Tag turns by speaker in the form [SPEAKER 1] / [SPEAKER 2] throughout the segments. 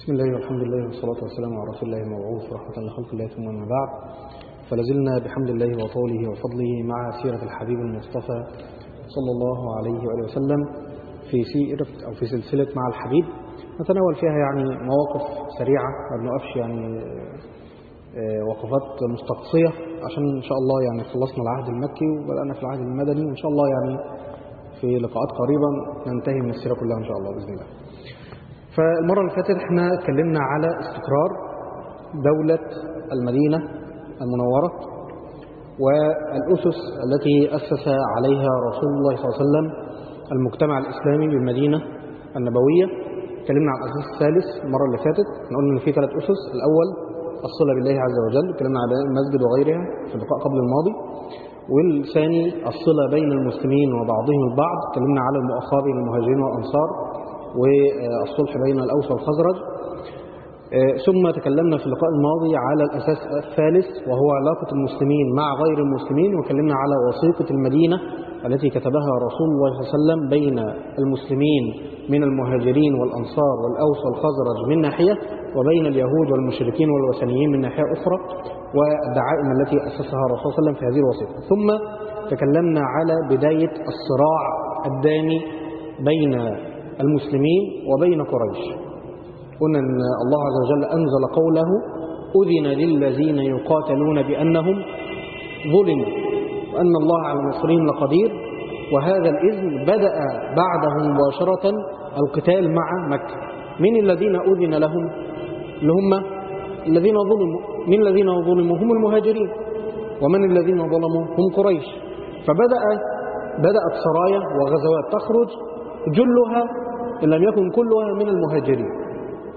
[SPEAKER 1] بسم الله والحمد لله والصلاة والسلام على رسول الله المبعوث رحمة لخلق الله ثم ما بعد فلازلنا بحمد الله وطوله وفضله مع سيرة الحبيب المصطفى صلى الله عليه وآله وسلم في سيرة أو في سلسلة مع الحبيب نتناول فيها يعني مواقف سريعة ما بنقفش يعني آه، وقفات مستقصية عشان إن شاء الله يعني خلصنا العهد المكي وبدأنا في العهد المدني وإن شاء الله يعني في لقاءات قريبة ننتهي من السيرة كلها إن شاء الله بإذن الله فالمرة اللي فاتت احنا اتكلمنا على استقرار دولة المدينة المنورة والأسس التي أسس عليها رسول الله صلى الله عليه وسلم المجتمع الإسلامي بالمدينة النبوية اتكلمنا عن الأساس الثالث المرة اللي فاتت احنا قلنا إن في ثلاث أسس الأول الصلة بالله عز وجل اتكلمنا عن المسجد وغيرها في اللقاء قبل الماضي والثاني الصلة بين المسلمين وبعضهم البعض اتكلمنا على المؤاخاة بين المهاجرين والأنصار والصلح بين الأوس والخزرج ثم تكلمنا في اللقاء الماضي على الأساس الثالث وهو علاقة المسلمين مع غير المسلمين وكلمنا على وثيقة المدينة التي كتبها رسول الله صلى الله عليه وسلم بين المسلمين من المهاجرين والأنصار والأوس والخزرج من ناحية وبين اليهود والمشركين والوثنيين من ناحية أخرى والدعائم التي أسسها الرسول صلى الله عليه وسلم في هذه الوثيقة ثم تكلمنا على بداية الصراع الدامي بين المسلمين وبين قريش قلنا أن الله عز وجل أنزل قوله أذن للذين يقاتلون بأنهم ظلموا وأن الله على نصرهم لقدير وهذا الإذن بدأ بعده مباشرة القتال مع مكة من الذين أذن لهم اللي هم الذين ظلموا من الذين ظلموا هم المهاجرين ومن الذين ظلموا هم قريش فبدأ بدأت سرايا وغزوات تخرج جلها إن لم يكن كلها من المهاجرين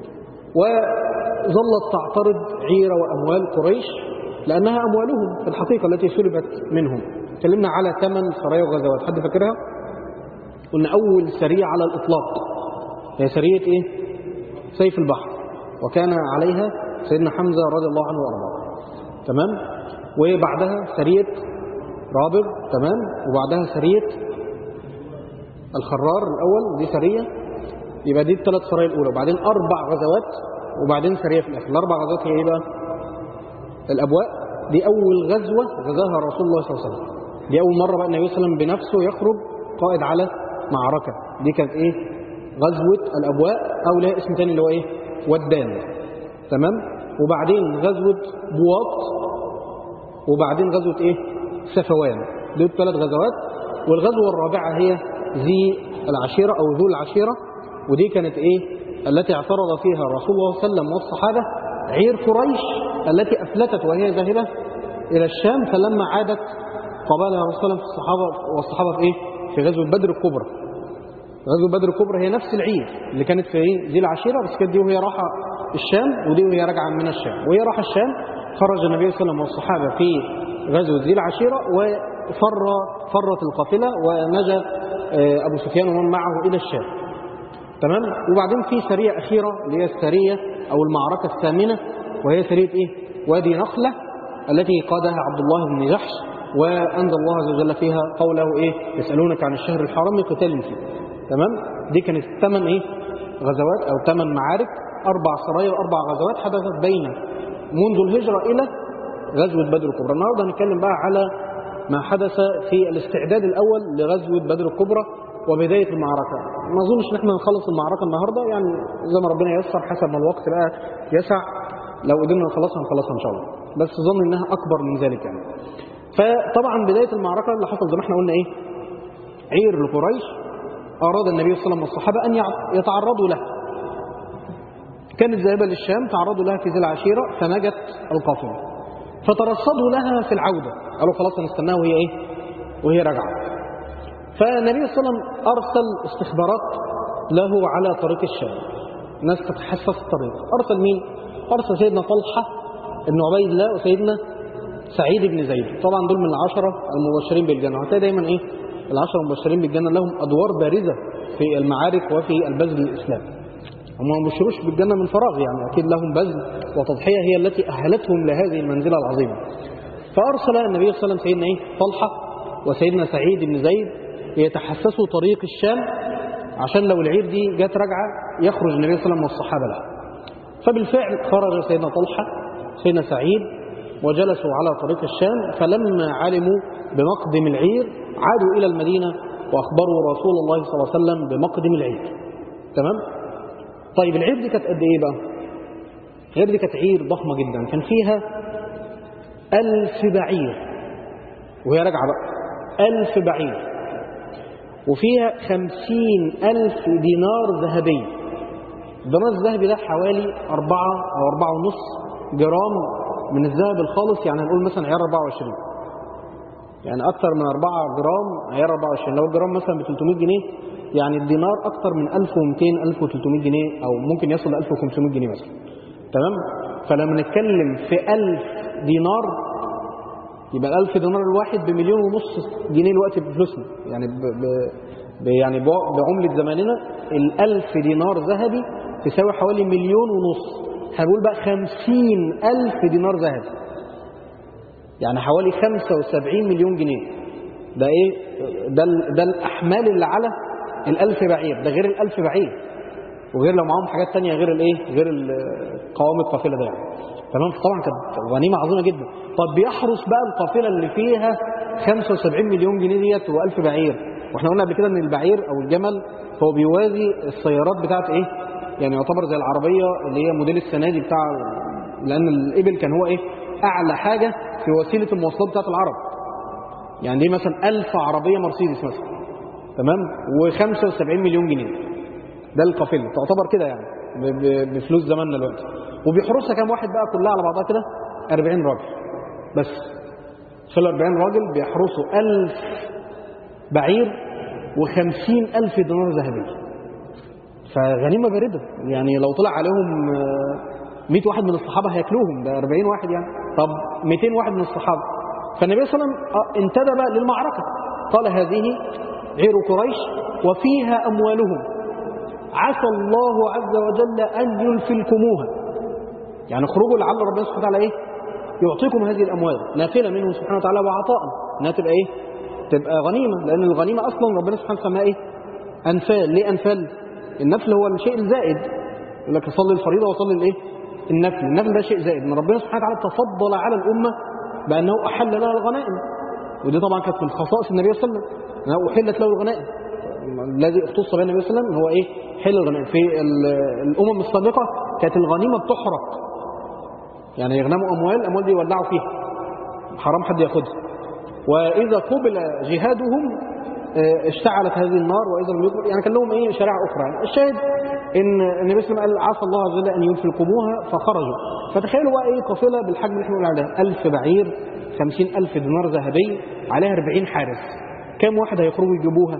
[SPEAKER 1] وظلت تعترض عير وأموال قريش لأنها أموالهم في الحقيقة التي سلبت منهم تكلمنا على ثمان سرايا وغزوات حد فاكرها قلنا أول سرية على الإطلاق هي سرية إيه سيف البحر وكان عليها سيدنا حمزة رضي الله عنه وأرضاه تمام وبعدها سرية رابغ تمام وبعدها سرية الخرار الأول دي سرية يبقى دي الثلاث سرايا الأولى وبعدين أربع غزوات وبعدين سرية في الآخر الأربع غزوات هي إيه بقى الأبواء دي أول غزوة غزاها رسول الله صلى الله عليه وسلم دي أول مرة بقى النبي صلى الله عليه وسلم بنفسه يخرج قائد على معركة دي كانت إيه غزوة الأبواء أو لها اسم تاني اللي هو إيه ودان تمام وبعدين غزوة بواط وبعدين غزوة إيه سفوان دي الثلاث غزوات والغزوة الرابعة هي ذي العشيرة أو ذو العشيرة ودي كانت إيه التي اعترض فيها رسول الله صلى الله عليه وسلم والصحابة عير قريش التي أفلتت وهي ذاهبة إلى الشام فلما عادت قابلها رسول الله في الصحابة والصحابة في إيه في غزوة بدر الكبرى غزوة بدر الكبرى هي نفس العير اللي كانت في إيه ذي العشيرة بس كانت دي وهي راحة الشام ودي وهي راجعة من الشام وهي راحة الشام خرج النبي صلى الله عليه وسلم والصحابة في غزوة ذي العشيرة وفر فرت القافلة ونجا أبو سفيان ومن معه إلى الشام تمام وبعدين في سرية أخيرة اللي هي السرية أو المعركة الثامنة وهي سرية إيه؟ وادي نخلة التي قادها عبد الله بن جحش وأنزل الله عز وجل فيها قوله إيه يسألونك عن الشهر الحرام قتال فيه تمام دي كانت ثمان إيه غزوات أو ثمان معارك أربع سرايا وأربع غزوات حدثت بين منذ الهجرة إلى غزوة بدر الكبرى النهارده هنتكلم بقى على ما حدث في الاستعداد الأول لغزوة بدر الكبرى وبداية المعركة ما أظنش إن احنا نخلص المعركة النهاردة يعني زي ما ربنا ييسر حسب ما الوقت بقى يسع لو قدرنا نخلصها نخلصها إن شاء الله بس ظن إنها أكبر من ذلك يعني فطبعا بداية المعركة اللي حصل زي ما احنا قلنا إيه عير لقريش أراد النبي صلى الله عليه وسلم والصحابة أن يتعرضوا له كانت ذاهبة للشام تعرضوا لها في ذي العشيرة فنجت القافلة فترصدوا لها في العودة قالوا خلاص هنستناها وهي إيه وهي راجعة فالنبي صلى الله عليه وسلم أرسل استخبارات له على طريق الشام ناس تتحسس الطريق أرسل مين؟ أرسل سيدنا طلحة ابن عبيد الله وسيدنا سعيد بن زيد طبعا دول من العشرة المبشرين بالجنة هتلاقي دايما إيه العشرة المبشرين بالجنة لهم أدوار بارزة في المعارك وفي البذل الإسلامي هم ما بشروش بالجنة من فراغ يعني أكيد لهم بذل وتضحية هي التي أهلتهم لهذه المنزلة العظيمة فأرسل النبي صلى الله عليه وسلم سيدنا إيه؟ طلحة وسيدنا سعيد بن زيد يتحسسوا طريق الشام عشان لو العير دي جت راجعة يخرج النبي صلى الله عليه وسلم والصحابة لها فبالفعل خرج سيدنا طلحة سيدنا سعيد وجلسوا على طريق الشام فلما علموا بمقدم العير عادوا إلى المدينة وأخبروا رسول الله صلى الله عليه وسلم بمقدم العير تمام؟ طيب العير دي كانت قد إيه بقى؟ العير دي كانت عير ضخمة جدا كان فيها ألف بعير وهي راجعة بقى ألف بعير وفيها خمسين ألف دينار ذهبي الدينار الذهبي ده حوالي أربعة أو أربعة ونص جرام من الذهب الخالص يعني هنقول مثلا عيار 24 يعني أكثر من 4 جرام عيار 24 لو الجرام مثلا ب 300 جنيه يعني الدينار أكثر من 1200 1300 جنيه أو ممكن يصل ل 1500 جنيه مثلا تمام فلما نتكلم في 1000 دينار يبقى ال 1000 دينار الواحد بمليون ونص جنيه الوقت بفلوسنا يعني ب ب ب يعني بعملة زماننا ال 1000 دينار ذهبي تساوي حوالي مليون ونص هنقول بقى 50000 دينار ذهبي يعني حوالي 75 مليون جنيه ده ايه ده ال- ده الاحمال اللي على ال1000 بعير ده غير ال1000 بعير وغير لو معاهم حاجات تانية غير الايه غير ال- قوام القافله ده يعني تمام طبعا كانت غنيمه عظيمه جدا طب بيحرس بقى القافله اللي فيها 75 مليون جنيه ديت و1000 بعير واحنا قلنا قبل كده ان البعير او الجمل هو بيوازي السيارات بتاعت ايه يعني يعتبر زي العربيه اللي هي موديل السنه دي بتاع لان الابل كان هو ايه اعلى حاجه في وسيله المواصلات بتاعت العرب يعني دي مثلا 1000 عربيه مرسيدس مثلا تمام و75 مليون جنيه ده القافله تعتبر كده يعني ب- ب- بفلوس زماننا دلوقتي وبيحرسها كام واحد بقى كلها على بعضها كده 40 راجل بس شال 40 راجل بيحرسوا 1000 بعير و50 ألف دينار ذهبي فغنيمة باردة يعني لو طلع عليهم آه، 100 واحد من الصحابة هياكلوهم ده 40 واحد يعني طب 200 واحد من الصحابة فالنبي صلى الله عليه وسلم آه، انتدب للمعركة قال هذه عير قريش وفيها أموالهم عسى الله عز وجل أن يلفلكموها يعني اخرجوا لعل ربنا سبحانه وتعالى ايه يعطيكم هذه الاموال نافله منه سبحانه وتعالى وعطاء انها تبقى ايه تبقى غنيمه لان الغنيمه اصلا ربنا سبحانه وتعالى سماها ايه انفال ليه انفال النفل هو الشيء الزائد يقول لك صلي الفريضه وصلي الايه النفل النفل ده شيء زائد ان ربنا سبحانه وتعالى تفضل على الامه بانه احل لها الغنائم ودي طبعا كانت من خصائص النبي صلى الله عليه وسلم انها احلت له الغنائم الذي اختص به النبي صلى الله عليه وسلم هو ايه حل الغنائم في ال- الامم السابقه كانت الغنيمه بتحرق يعني يغنموا اموال الاموال دي يولعوا فيها حرام حد ياخدها واذا قبل جهادهم آه، اشتعلت هذه النار واذا لم يقبل يعني كان لهم ايه شريعه اخرى يعني الشاهد ان النبي صلى الله عليه وسلم قال عسى الله عز وجل ان ينفلكموها فخرجوا فتخيلوا بقى ايه قافله بالحجم اللي احنا بنقول عليها 1000 بعير 50000 دينار ذهبي عليها 40 حارس كام واحد هيخرجوا يجيبوها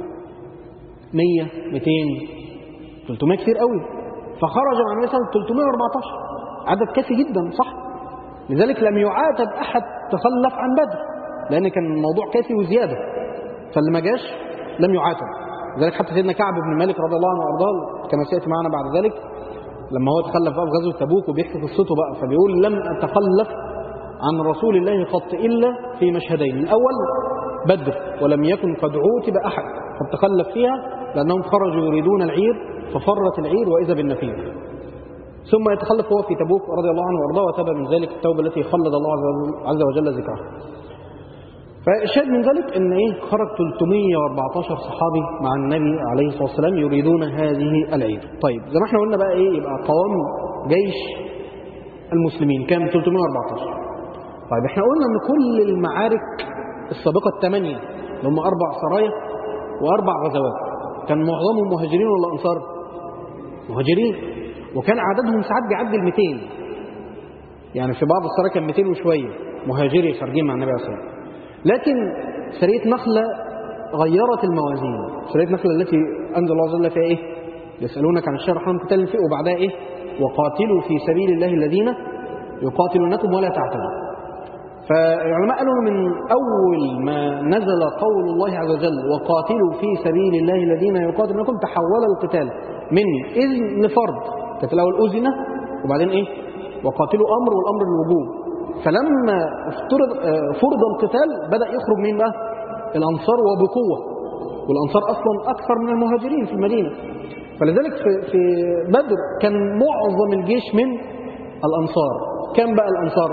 [SPEAKER 1] 100 200 300 كتير قوي فخرج مع النبي صلى الله عليه وسلم 314 عدد كافي جدا صح لذلك لم يعاتب احد تخلف عن بدر لان كان الموضوع كافي وزياده فاللي ما جاش لم يعاتب لذلك حتى سيدنا كعب بن مالك رضي الله عنه وارضاه كما سياتي معنا بعد ذلك لما هو تخلف بقى في غزوه تبوك وبيحكي قصته بقى فبيقول لم اتخلف عن رسول الله قط الا في مشهدين الاول بدر ولم يكن قد عوتب احد قد تخلف فيها لانهم خرجوا يريدون العير ففرت العير واذا بالنفير ثم يتخلف هو في تبوك رضي الله عنه وارضاه وتاب من ذلك التوبه التي خلد الله عز وجل- عز وجل ذكرها. فالشاهد من ذلك ان ايه خرج 314 صحابي مع النبي عليه الصلاه والسلام يريدون هذه العير. طيب زي ما احنا قلنا بقى ايه يبقى قوام جيش المسلمين كام 314. طيب احنا قلنا ان كل المعارك السابقه الثمانيه اللي هم اربع سرايا واربع غزوات كان معظمهم مهاجرين ولا انصار؟ مهاجرين وكان عددهم ساعات بيعدي ال 200 يعني في بعض السرايا كان 200 وشويه مهاجري خارجين مع النبي عليه الصلاه والسلام لكن سريه نخله غيرت الموازين سريه نخله التي انزل الله عز وجل فيها ايه يسالونك عن الشهر الحرام قتال فيه وبعدها ايه وقاتلوا في سبيل الله الذين يقاتلونكم ولا تعتدوا فالعلماء قالوا من أول ما نزل قول الله عز وجل وقاتلوا في سبيل الله الذين يقاتلونكم تحول القتال من إذن لفرض كانت الأول أذن وبعدين إيه وقاتلوا أمر والأمر الوجوب فلما افترض آه، فرض القتال بدأ يخرج مين بقى الأنصار وبقوة والأنصار أصلا أكثر من المهاجرين في المدينة فلذلك في, في بدر كان معظم الجيش من الأنصار كم بقى الأنصار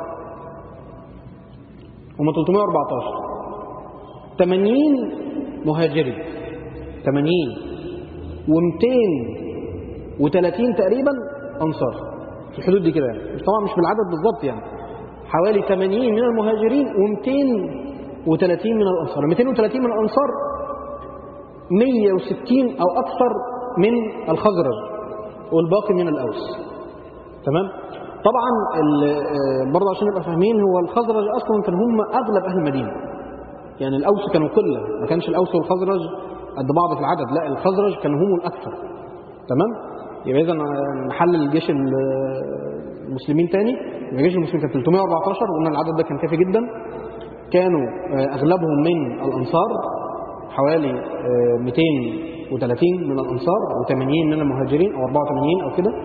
[SPEAKER 1] هم 314 80 مهاجرين 80 و230 تقريبا أنصار في الحدود دي كده يعني طبعا مش بالعدد بالظبط يعني حوالي 80 من المهاجرين و230 من الأنصار 230 من الأنصار 160 أو أكثر من الخزرج والباقي من الأوس تمام طبعا برضه عشان نبقى فاهمين هو الخزرج أصلا كان هم أغلب أهل المدينة يعني الأوس كانوا قلة ما كانش الأوس والخزرج قد بعض في العدد لا الخزرج كانوا هم الأكثر تمام يبقى إذا نحلل الجيش المسلمين تاني الجيش المسلمين كان 314 وقلنا العدد ده كان كافي جدا كانوا أغلبهم من الأنصار حوالي 230 من الأنصار و80 من المهاجرين أو 84 أو كده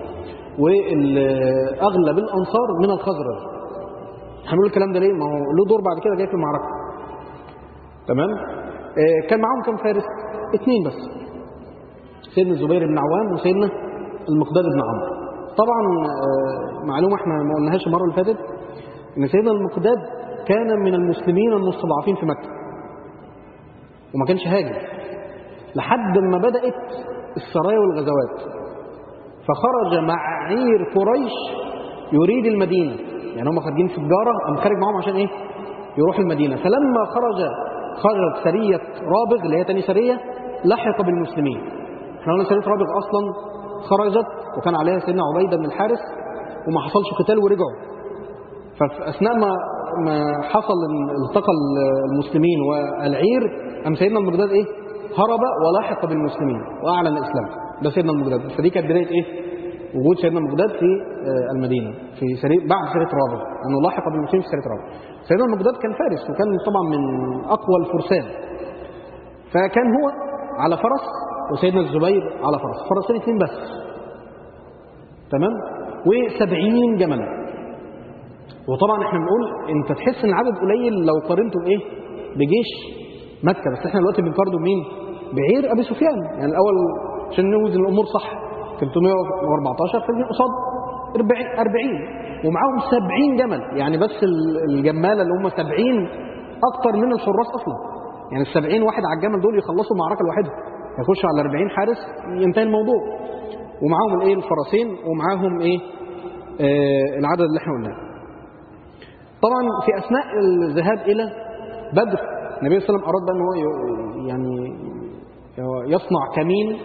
[SPEAKER 1] وأغلب الأنصار من الخزرج هنقول الكلام ده ليه؟ ما هو له دور بعد كده جاي في المعركة تمام؟ كان معاهم كم فارس؟ اثنين بس سيدنا الزبير بن عوام وسيدنا المقداد بن عمرو طبعا معلومة احنا ما قلناهاش المرة اللي فاتت ان سيدنا المقداد كان من المسلمين المستضعفين في مكة وما كانش هاجر لحد ما بدأت السرايا والغزوات فخرج مع عير قريش يريد المدينة يعني هم خارجين في تجارة قام خارج معاهم عشان ايه يروح المدينة فلما خرج خرجت سرية رابغ اللي هي تاني سرية لحق بالمسلمين احنا قلنا سرية رابغ أصلا خرجت وكان عليها سيدنا عبيدة بن الحارث وما حصلش قتال ورجعوا ففي أثناء ما ما حصل التقى المسلمين والعير أم سيدنا المقداد إيه هرب ولاحق بالمسلمين وأعلن الإسلام ده سيدنا المقداد فدي كانت بداية إيه وجود سيدنا المقداد في المدينة في سرير بعد سرية رابغ أنه لاحق بالمسلمين في سرية رابغ سيدنا المقداد كان فارس وكان طبعا من أقوى الفرسان فكان هو على فرس وسيدنا الزبير على فرس فرسين اثنين بس تمام و70 جملا وطبعا احنا بنقول انت تحس ان العدد قليل لو قارنته بايه بجيش مكه بس احنا دلوقتي بنقارنه بمين بعير ابي سفيان يعني الاول عشان نوزن الامور صح 314 في قصاد 40 40 ومعاهم 70 جمل يعني بس الجماله اللي هم 70 اكتر من الحراس اصلا يعني ال 70 واحد على الجمل دول يخلصوا المعركه لوحدهم يخشوا على 40 حارس ينتهي الموضوع ومعاهم الايه الفرسين ومعاهم ايه آه العدد اللي احنا قلناه طبعا في اثناء الذهاب الى بدر النبي صلى الله عليه وسلم اراد بقى ان هو يعني يصنع كمين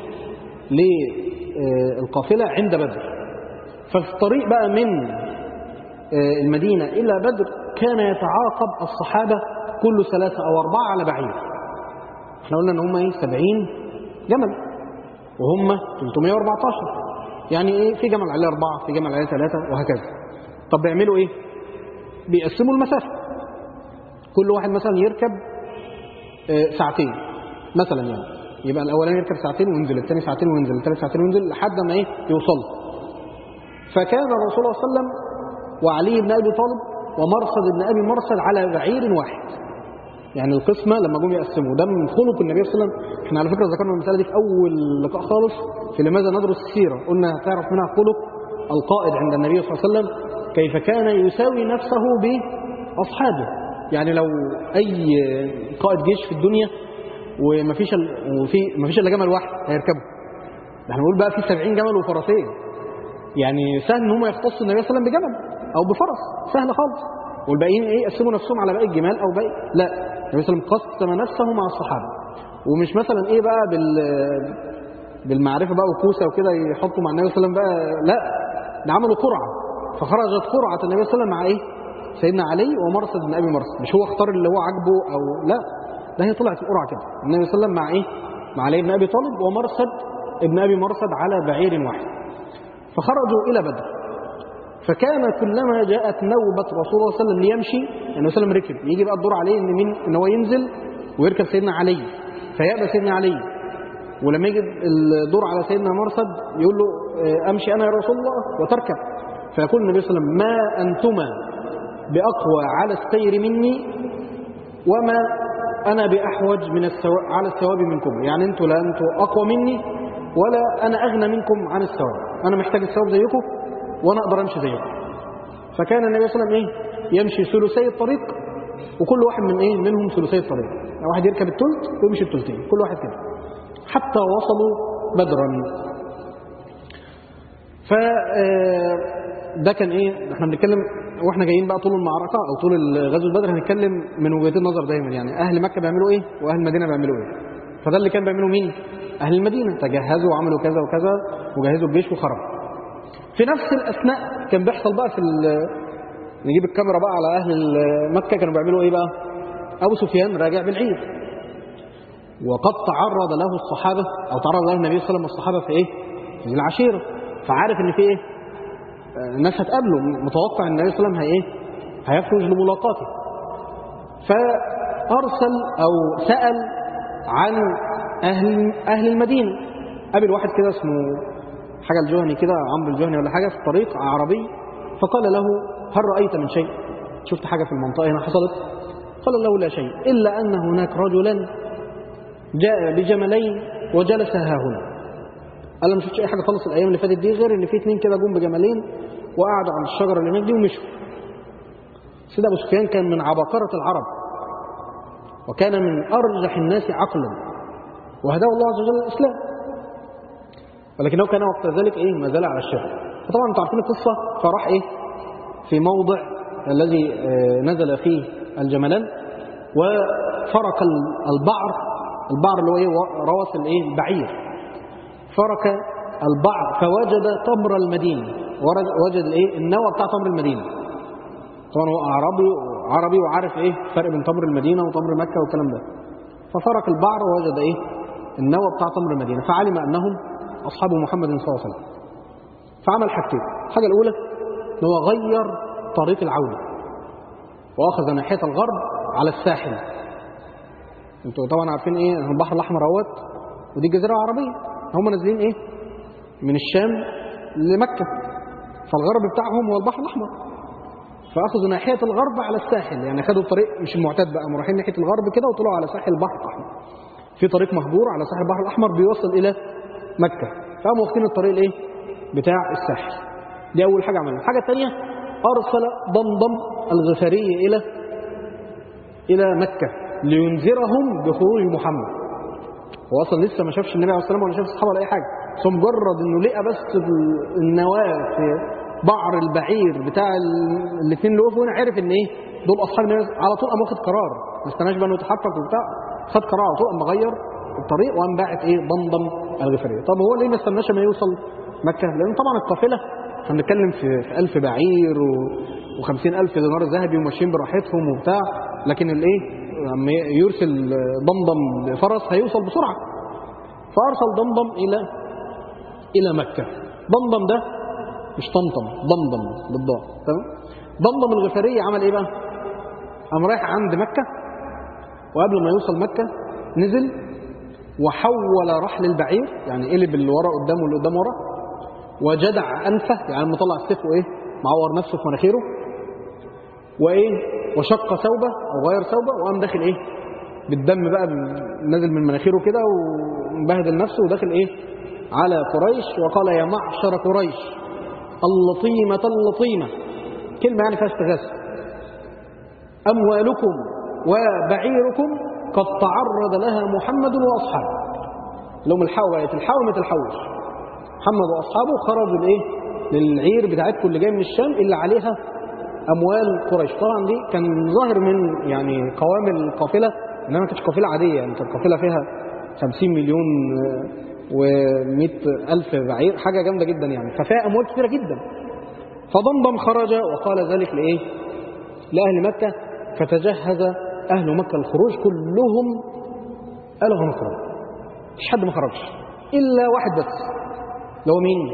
[SPEAKER 1] للقافله عند بدر ففي الطريق بقى من المدينه الى بدر كان يتعاقب الصحابه كل ثلاثه او اربعه على بعير احنا قلنا ان هم ايه 70 جمل وهم 314 يعني ايه في جمل عليه اربعه في جمل عليه ثلاثه وهكذا طب بيعملوا ايه بيقسموا المسافة كل واحد مثلا يركب ساعتين مثلا يعني يبقى الأولاني يركب ساعتين وينزل الثاني ساعتين وينزل الثالث ساعتين وينزل لحد ما ايه يوصل فكان الرسول صلى الله عليه وسلم وعلي بن أبي طالب ومرصد بن أبي مرصد على بعير واحد يعني القسمة لما جم يقسموا ده من خلق النبي صلى الله عليه وسلم احنا على فكرة ذكرنا المسألة دي في أول لقاء خالص في لماذا ندرس السيرة قلنا تعرف منها خلق القائد عند النبي صلى الله عليه وسلم كيف كان يساوي نفسه بأصحابه يعني لو أي قائد جيش في الدنيا ومفيش وفي مفيش الا جمل واحد هيركبه احنا بنقول بقى في 70 جمل وفرسين يعني سهل ان هم يختصوا النبي صلى الله عليه وسلم بجمل او بفرس سهل خالص والباقيين ايه يقسموا نفسهم على باقي الجمال او باقي لا النبي صلى الله عليه وسلم قسم نفسه مع الصحابه ومش مثلا ايه بقى بال بالمعرفه بقى وكوسه وكده يحطوا مع النبي صلى الله عليه وسلم بقى لا ده عملوا قرعه فخرجت قرعه النبي صلى الله عليه وسلم مع ايه سيدنا علي ومرصد بن ابي مرصد مش هو اختار اللي هو عاجبه او لا ده هي طلعت القرعه كده النبي صلى الله عليه وسلم مع ايه مع علي بن ابي طالب ومرصد ابن ابي مرصد على بعير واحد فخرجوا الى بدر فكان كلما جاءت نوبه رسول الله صلى الله عليه وسلم ليمشي يعني النبي صلى الله عليه وسلم ركب يجي بقى الدور عليه ان مين ان هو ينزل ويركب سيدنا علي فيأبى سيدنا علي ولما يجي الدور على سيدنا مرصد يقول له امشي انا يا رسول الله وتركب فيقول النبي صلى الله عليه وسلم ما انتما باقوى على السير مني وما انا باحوج من السو... على الثواب منكم يعني انتوا لا انتوا اقوى مني ولا أنا أغنى منكم عن الثواب أنا محتاج الثواب زيكم وأنا أقدر أمشي زيكم فكان النبي صلى الله عليه وسلم إيه يمشي ثلثي الطريق وكل واحد من إيه منهم ثلثي الطريق يعني واحد يركب الثلث ويمشي الثلثين كل واحد كده حتى وصلوا بدرا ف ده كان ايه احنا بنتكلم واحنا جايين بقى طول المعركه او طول غزوه بدر هنتكلم من وجهتين النظر دايما يعني اهل مكه بيعملوا ايه واهل المدينه بيعملوا ايه فده اللي كان بيعملوا مين اهل المدينه تجهزوا وعملوا كذا وكذا وجهزوا الجيش وخرجوا في نفس الاثناء كان بيحصل بقى في نجيب الكاميرا بقى على اهل مكه كانوا بيعملوا ايه بقى ابو سفيان راجع بالعير وقد تعرض له الصحابه او تعرض له النبي صلى الله عليه وسلم والصحابه في ايه في العشيره فعارف ان في ايه الناس هتقابله متوقع ان النبي صلى الله عليه وسلم هي ايه هيخرج لملاقاته فارسل او سال عن اهل اهل المدينه قابل واحد كده اسمه حاجه الجهني كده عمرو الجهني ولا حاجه في الطريق عربي فقال له هل رايت من شيء شفت حاجه في المنطقه هنا حصلت قال له لا شيء الا ان هناك رجلا جاء بجملين وجلس ها هنا قال ما شفتش اي حاجه خالص الايام اللي فاتت دي غير ان في اثنين كده جم بجمالين وقعدوا على الشجره اللي هناك دي ومشوا سيدنا ابو سفيان كان من عباقره العرب وكان من ارجح الناس عقلا وهداه الله عز وجل الاسلام ولكنه كان وقت ذلك ايه ما زال على الشرك فطبعا انتم عارفين القصه فراح ايه في موضع الذي نزل فيه الجملان وفرق البعر البعر اللي هو ايه روث الايه البعير فرك البعض فوجد تمر المدينة وجد الايه النوى بتاع تمر المدينة طبعا هو عربي عربي وعارف ايه الفرق بين تمر المدينة وتمر مكة والكلام ده ففرك البعر ووجد ايه النوى بتاع تمر المدينة فعلم انهم اصحاب محمد صلى الله عليه وسلم فعمل حاجتين الحاجة الاولى ان هو غير طريق العودة واخذ ناحية الغرب على الساحل انتوا طبعا عارفين ايه البحر الاحمر اهوت ودي جزيرة عربية هم نازلين ايه من الشام لمكة فالغرب بتاعهم هو البحر الأحمر فأخذوا ناحية الغرب على الساحل يعني خدوا الطريق مش المعتاد بقى رايحين ناحية الغرب كده وطلعوا على ساحل البحر الأحمر في طريق مهجور على ساحل البحر الأحمر بيوصل إلى مكة فقاموا واخدين الطريق الايه بتاع الساحل دي أول حاجة عملها الحاجة الثانية أرسل ضمضم الغفاري إلى إلى مكة لينذرهم بخروج محمد هو اصلا لسه ما شافش النبي عليه الصلاه والسلام ولا شاف الصحابه ولا اي حاجه بس هو مجرد انه لقى بس النواه في بعر البعير بتاع الاثنين اللي وقفوا هنا عرف ان ايه دول اصحاب النبي على طول قام واخد قرار ما استناش بقى انه يتحرك وبتاع خد قرار على طول قام غير الطريق وقام باعت ايه ضمضم الغفاريه طب هو ليه ما استناش ما يوصل مكه لان طبعا القافله احنا بنتكلم في, في 1000 بعير و50 ألف دينار ذهبي وماشيين براحتهم وبتاع لكن الايه لما يرسل ضمضم فرس هيوصل بسرعة فأرسل ضمضم إلى إلى مكة ضمضم ده مش طمطم ضمضم بالضاء تمام ضمضم الغفاري عمل إيه بقى قام رايح عند مكة وقبل ما يوصل مكة نزل وحول رحل البعير يعني قلب اللي ورا قدام واللي قدام ورا وجدع أنفه يعني مطلع السيف وإيه معور نفسه في مناخيره وإيه وشق ثوبه او غير ثوبه وقام داخل ايه بالدم بقى نازل من مناخيره كده ومبهدل نفسه وداخل ايه على قريش وقال يا معشر قريش اللطيمة اللطيمة كلمة يعني فيها استغاثة أموالكم وبعيركم قد تعرض لها محمد وأصحابه لهم الحاوة الحاوة ما تلحوش محمد وأصحابه خرجوا لإيه للعير بتاعتكم اللي جاي من الشام اللي عليها أموال قريش طبعا دي كان ظاهر من يعني قوام القافلة إنها ما كانتش قافلة عادية يعني كانت قافلة فيها 50 مليون و100 ألف بعير حاجة جامدة جدا يعني ففيها أموال كثيرة جدا فضمضم خرج وقال ذلك لإيه لأهل مكة فتجهز أهل مكة الخروج كلهم قالوا هنخرج مش حد ما خرجش إلا واحد بس اللي هو مين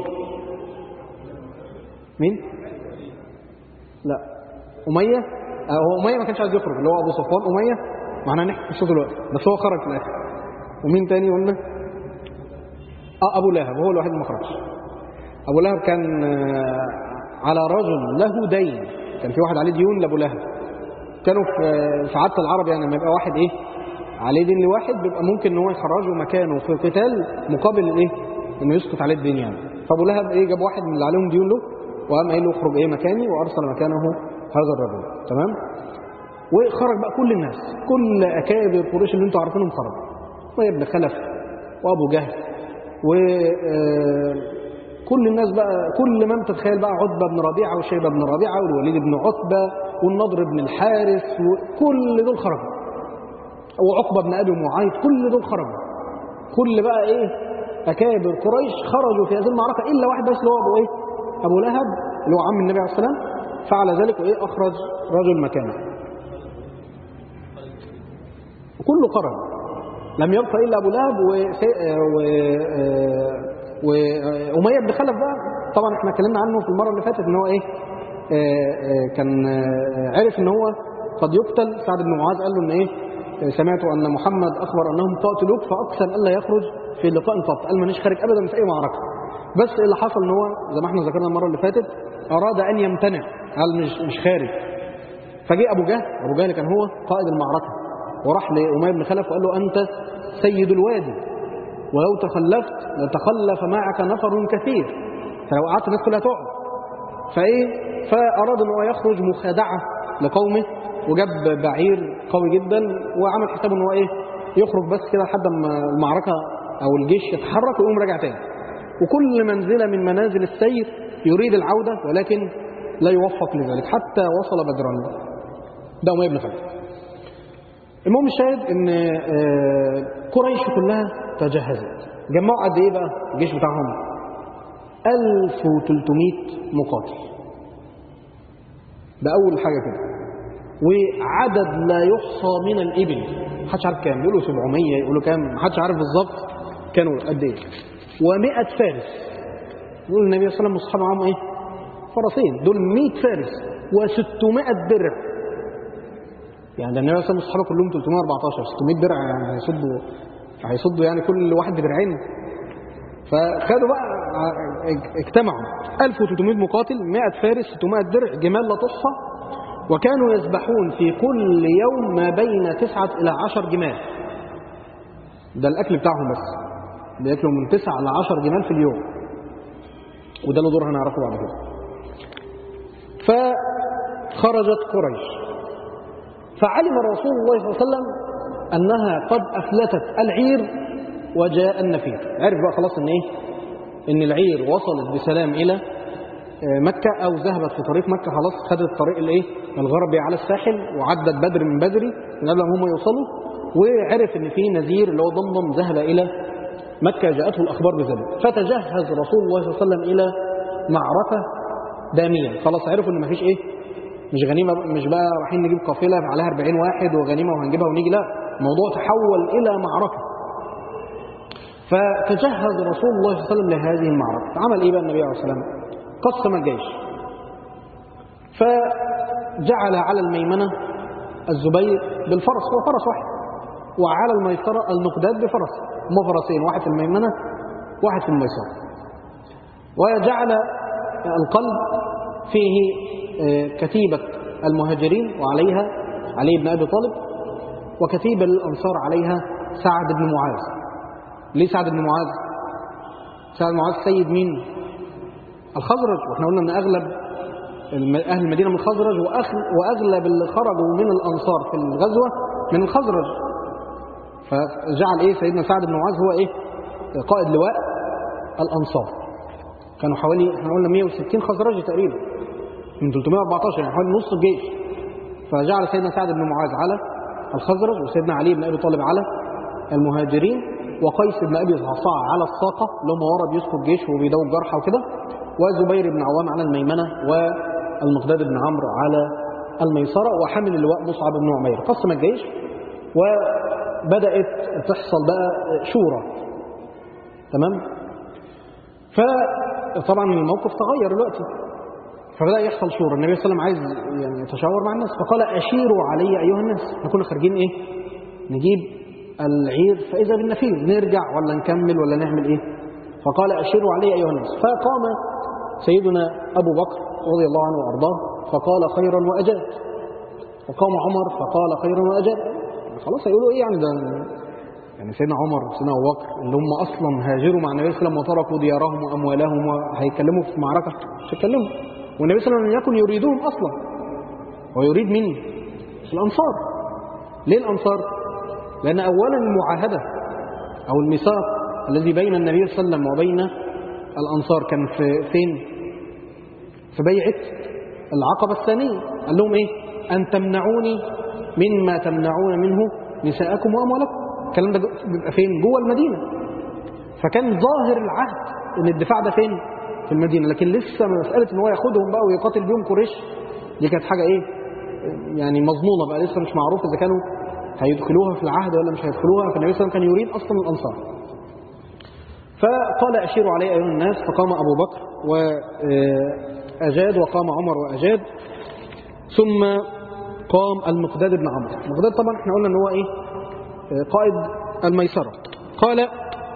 [SPEAKER 1] مين لا أمية هو أمية ما كانش عايز يخرج اللي هو أبو صفوان أمية معناه نحكي قصته دلوقتي بس هو خرج في الآخر ومين تاني قلنا اه أبو لهب هو الوحيد اللي ما خرجش أبو لهب كان على رجل له دين كان في واحد عليه ديون لأبو لهب كانوا في في عادة العرب يعني لما يبقى واحد إيه عليه دين لواحد بيبقى ممكن ان هو يخرجه مكانه في قتال مقابل الايه انه يسقط عليه الدين يعني فابو لهب ايه جاب واحد من اللي عليهم ديون له وقام قايل له اخرج ايه مكاني وارسل مكانه هذا الرجل تمام وخرج بقى كل الناس كل اكابر قريش اللي انتوا عارفينهم خرجوا وابن خلف وابو جهل و آه، كل الناس بقى كل ما انت تتخيل بقى عتبه بن ربيعه وشيبه بن ربيعه والوليد بن عتبه والنضر بن الحارث وكل دول خرجوا وعقبه بن ابي معيط كل دول خرجوا كل بقى ايه اكابر قريش خرجوا في هذه المعركه الا واحد بس اللي هو ابو ايه ابو لهب اللي هو عم النبي عليه الصلاه والسلام فعل ذلك وايه اخرج رجل مكانه وكله خرج لم يبقى الا ابو لهب و و واميه بن خلف بقى طبعا احنا اتكلمنا عنه في المره اللي فاتت ان هو ايه آه، آه، كان آه، عرف ان هو قد يقتل سعد بن معاذ قال له ان ايه سمعت ان محمد اخبر انهم قاتلوك فاقسم الا يخرج في لقاء قط قال مانيش خارج ابدا في اي معركه بس اللي حصل ان هو زي ما احنا ذكرنا المره اللي فاتت اراد ان يمتنع قال مش مش خارج فجاء ابو جهل ابو جهل كان هو قائد المعركه وراح لاميه بن خلف وقال له انت سيد الوادي ولو تخلفت لتخلف معك نفر كثير فلو قعدت الناس كلها تقعد فايه فاراد ان هو يخرج مخادعه لقومه وجاب بعير قوي جدا وعمل حسابه ان هو ايه يخرج بس كده لحد ما المعركه او الجيش يتحرك ويقوم راجع تاني وكل منزله من منازل السير يريد العوده ولكن لا يوفق لذلك حتى وصل بدرا ده اميه بن خلف المهم الشاهد ان آه، قريش كلها تجهزت جمعوا قد ايه بقى الجيش بتاعهم 1300 مقاتل ده اول حاجه كده وعدد لا يحصى من الابل محدش عارف كام يقولوا 700 يقولوا كام محدش عارف بالظبط كانوا قد ايه و100 فارس يقول النبي صلى الله عليه وسلم واصحابه معاهم ايه فرسين دول 100 فارس و600 درع يعني ده النبي صلى الله عليه وسلم واصحابه كلهم 314 600 درع يعني هيصدوا هيصدوا يعني كل واحد بدرعين فخدوا بقى ع- اجتمعوا 1300 مقاتل 100 فارس 600 درع جمال لا تحصى وكانوا يذبحون في كل يوم ما بين تسعة إلى عشر جمال ده الأكل بتاعهم بس بياكلوا من تسعة إلى عشر جمال في اليوم وده له دور هنعرفه بعد كده فخرجت قريش فعلم رسول الله صلى الله عليه وسلم أنها قد أفلتت العير وجاء النفير عرف بقى خلاص إن إيه إن العير وصلت بسلام إلى آه، مكة أو ذهبت في طريق مكة خلاص خدت الطريق الإيه الغربي على الساحل وعدت بدر من بدري من قبل ما هم يوصلوا وعرف إن في نذير اللي هو ضمضم ذهب إلى مكة جاءته الأخبار بذلك فتجهز رسول الله صلى الله عليه وسلم إلى معركة دامية خلاص عرفوا إن مفيش إيه مش غنيمة مش بقى رايحين نجيب قافلة عليها 40 واحد وغنيمة وهنجيبها ونيجي لا الموضوع تحول إلى معركة فتجهز رسول الله صلى الله عليه وسلم لهذه المعركة عمل إيه بقى النبي عليه الصلاة والسلام قسم الجيش فجعل على الميمنة الزبير بالفرس هو فرس واحد وعلى الميسرة المقداد بفرس هما فرسين واحد في الميمنة واحد في الميسرة وجعل القلب فيه آه، كتيبة المهاجرين وعليها علي بن أبي طالب وكتيبة الأنصار عليها سعد بن معاذ ليه سعد بن معاذ سعد بن معاذ سيد مين الخزرج واحنا قلنا ان اغلب الم- اهل المدينه من الخزرج وأخ- واغلب اللي خرجوا من الانصار في الغزوه من الخزرج فجعل ايه سيدنا سعد بن معاذ هو ايه قائد لواء الانصار كانوا حوالي احنا قلنا 160 خزرجي تقريبا من 314 يعني حوالي نص الجيش فجعل سيدنا سعد بن معاذ على الخزرج وسيدنا علي بن ابي طالب على المهاجرين وقيس بن ابي صعصاع على الساقه اللي هم ورا بيسقوا الجيش وبيداووا الجرحى وكده وزبير بن عوام على الميمنه والمقداد بن عمرو على الميسره وحامل اللواء مصعب بن عمير قسم الجيش وبدات تحصل بقى شورى تمام فطبعا الموقف تغير دلوقتي فبدا يحصل شورى النبي صلى الله عليه وسلم عايز يعني يتشاور مع الناس فقال اشيروا علي ايها الناس احنا كنا خارجين ايه نجيب العير فاذا بالنفير نرجع ولا نكمل ولا نعمل ايه فقال اشيروا علي ايها الناس فقام سيدنا ابو بكر رضي الله عنه وارضاه فقال خيرا واجاب وقام عمر فقال خيرا واجاب خلاص هيقولوا ايه يعني ده يعني سيدنا عمر وسيدنا ابو بكر اللي هم اصلا هاجروا مع النبي صلى الله عليه وسلم وتركوا ديارهم واموالهم وهيتكلموا في معركه مش هيتكلموا والنبي صلى الله عليه وسلم لم يكن يريدهم اصلا هو يريد مين؟ الانصار ليه الانصار؟ لان اولا المعاهده او الميثاق الذي بين النبي صلى الله عليه وسلم وبين الانصار كان في فين؟ في بيعه العقبه الثانيه قال لهم ايه؟ ان تمنعوني مما تمنعون منه نساءكم واموالكم الكلام ده بيبقى فين جوه المدينه فكان ظاهر العهد ان الدفاع ده فين في المدينه لكن لسه مساله ان هو ياخدهم بقى ويقاتل بيهم قريش دي كانت حاجه ايه يعني مظنونه بقى لسه مش معروف اذا كانوا هيدخلوها في العهد ولا مش هيدخلوها فالنبي صلى الله عليه وسلم كان يريد اصلا الانصار فقال اشيروا علي ايها الناس فقام ابو بكر واجاد وقام عمر واجاد ثم قام المقداد بن عمرو المقداد طبعا احنا قلنا ان هو ايه قائد الميسرة قال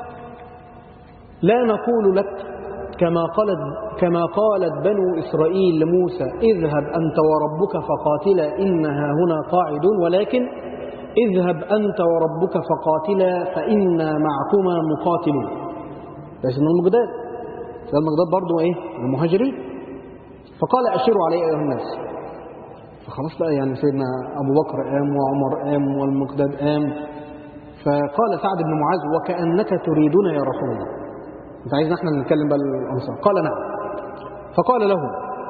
[SPEAKER 1] لا نقول لك كما قالت كما قالت بنو إسرائيل لموسى اذهب أنت وربك فقاتلا إنها هنا قاعدون ولكن اذهب أنت وربك فقاتلا فإنا معكما مقاتلون ده سيدنا المقداد سيدنا المقداد برضه ايه المهاجرين فقال أشيروا علي أيها الناس فخلاص بقى يعني سيدنا أبو بكر قام وعمر قام والمقداد قام فقال سعد بن معاذ وكأنك تريدنا يا رسول الله انت عايزنا احنا نتكلم بقى الأنصار قال نعم فقال له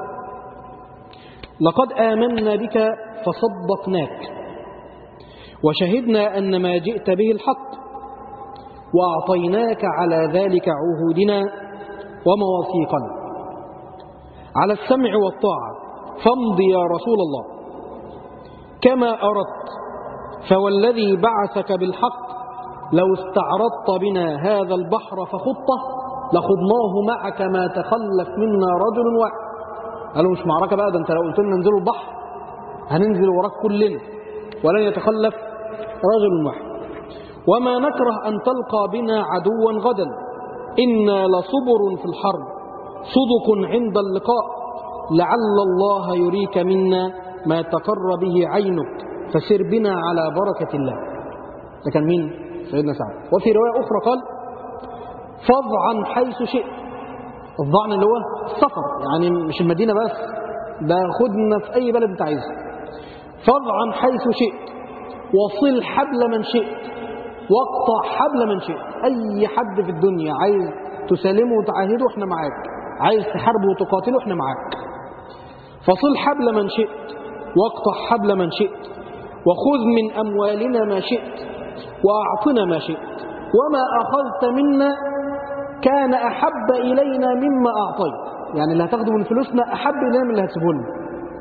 [SPEAKER 1] لقد آمنا بك فصدقناك وشهدنا أن ما جئت به الحق وأعطيناك على ذلك عهودنا ومواثيقنا على السمع والطاعة فامض يا رسول الله كما أردت فوالذي بعثك بالحق لو استعرضت بنا هذا البحر فخطه لخضناه معك ما تخلف منا رجل واحد قالوا مش معركة بقى ده انت لو قلت لنا انزلوا البحر هننزل وراك كلنا ولن يتخلف رجل واحد وما نكره أن تلقى بنا عدوا غدا إنا لصبر في الحرب صدق عند اللقاء لعل الله يريك منا ما تقر به عينك فسر بنا على بركة الله ده كان مين؟ سيدنا سعد وفي رواية أخرى قال فضعا حيث شئت الضعن اللي هو السفر يعني مش المدينة بس ده خدنا في أي بلد أنت عايزه فضعا حيث شئت وصل حبل من شئت واقطع حبل من شئت أي حد في الدنيا عايز تسالمه وتعاهده احنا معاك عايز تحاربه وتقاتله احنا معاك فصل حبل من شئت واقطع حبل من شئت وخذ من أموالنا ما شئت وأعطنا ما شئت وما أخذت منا كان أحب إلينا مما أعطيت يعني اللي هتاخده من فلوسنا أحب إلينا من اللي هتسيبه لنا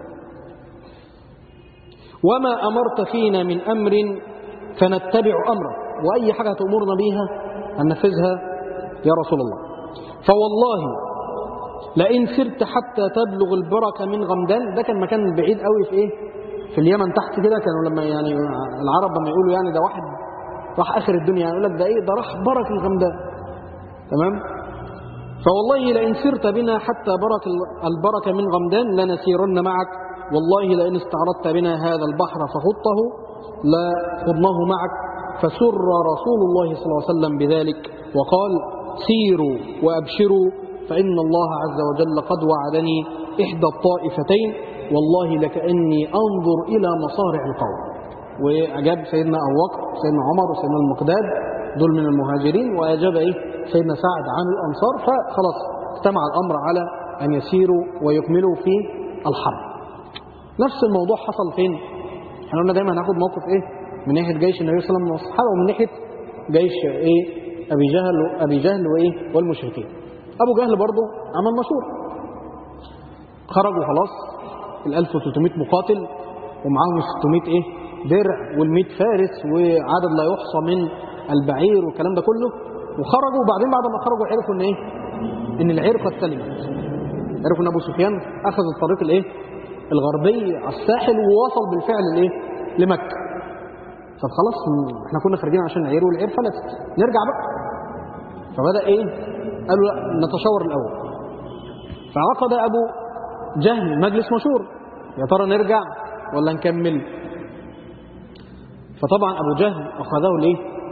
[SPEAKER 1] وما أمرت فينا من أمر فنتبع أمره وأي حاجة تأمرنا بيها هننفذها يا رسول الله فوالله لئن سرت حتى تبلغ البركة من غمدان ده كان مكان بعيد قوي في إيه في اليمن تحت كده كانوا لما يعني العرب لما يقولوا يعني ده واحد راح آخر الدنيا يقول لك ده إيه ده راح برك الغمدان تمام فوالله لئن سرت بنا حتى برك البركة من غمدان لنسيرن معك والله لئن استعرضت بنا هذا البحر فخطه لخضناه معك فسر رسول الله صلى الله عليه وسلم بذلك وقال سيروا وأبشروا فإن الله عز وجل قد وعدني إحدى الطائفتين والله لكأني أنظر إلى مصارع القوم وأجاب سيدنا أبو بكر سيدنا عمر وسيدنا المقداد دول من المهاجرين وأجاب إيه سيدنا سعد عن الأنصار فخلاص اجتمع الأمر على أن يسيروا ويكملوا في الحرب نفس الموضوع حصل فين احنا قلنا دايما هناخد موقف ايه من ناحيه جيش النبي صلى الله عليه وسلم والصحابه ومن ناحيه جيش ايه ابي جهل ابي جهل وايه والمشركين ابو جهل برضه عمل مشهور خرجوا خلاص ال 1300 مقاتل ومعاهم 600 ايه درع وال100 فارس وعدد لا يحصى من البعير والكلام ده كله وخرجوا وبعدين بعد ما خرجوا عرفوا ان ايه ان العير قد سلمت عرفوا ان ابو سفيان اخذ الطريق الايه الغربي على الساحل ووصل بالفعل لايه لمكه طب خلاص احنا كنا خارجين عشان العير والعير فلتت نرجع بقى فبدا ايه قالوا لا نتشاور الاول فعقد ابو جهل مجلس مشهور يا ترى نرجع ولا نكمل فطبعا ابو جهل اخذه الايه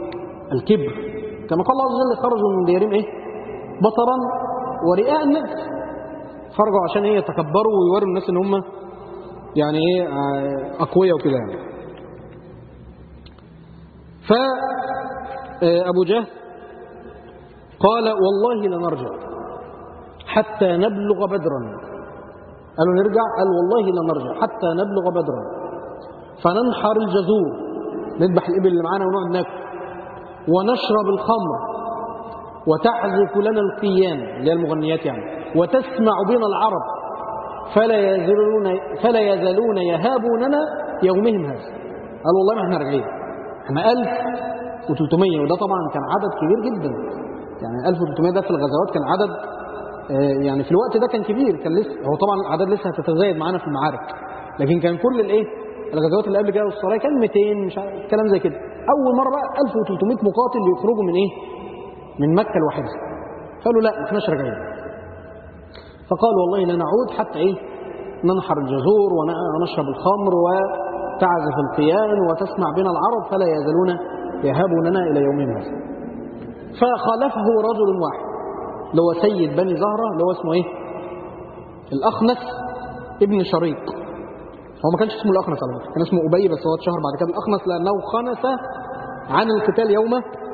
[SPEAKER 1] الكبر كما قال الله عز وجل خرجوا من ديارهم ايه بطرا ورئاء الناس خرجوا عشان ايه يتكبروا ويوروا الناس ان هم يعني ايه آه، اقوياء وكده يعني فأبو جهل قال والله لنرجع حتى نبلغ بدرا قالوا نرجع قال والله لنرجع حتى نبلغ بدرا فننحر الجزور نذبح الإبل اللي معانا ونقعد ناكل ونشرب الخمر وتعزف لنا القيان اللي هي المغنيات يعني وتسمع بنا العرب فلا يزالون فلا يزالون يهابوننا يومهم هذا قال والله ما احنا راجعين احنا 1300 وده طبعا كان عدد كبير جدا يعني 1300 ده في الغزوات كان عدد آه، يعني في الوقت ده كان كبير كان لسه هو طبعا الاعداد لسه هتتزايد معانا في المعارك لكن كان كل الايه الغزوات اللي قبل كده والسرايا كان 200 مش عارف كلام زي كده اول مره بقى 1300 مقاتل يخرجوا من ايه من مكه لوحدها قالوا لا ما احناش راجعين فقال والله لا نعود حتى ايه ننحر الجزور ونشرب الخمر وتعزف القيان وتسمع بنا العرب فلا يزالون يهابوننا الى يومنا هذا فخالفه رجل واحد اللي هو سيد بني زهره اللي هو اسمه ايه الاخنس ابن شريق هو ما كانش اسمه الاخنس على فكره كان اسمه ابي بس هو اتشهر بعد كده الاخنس لانه خنس عن القتال يوم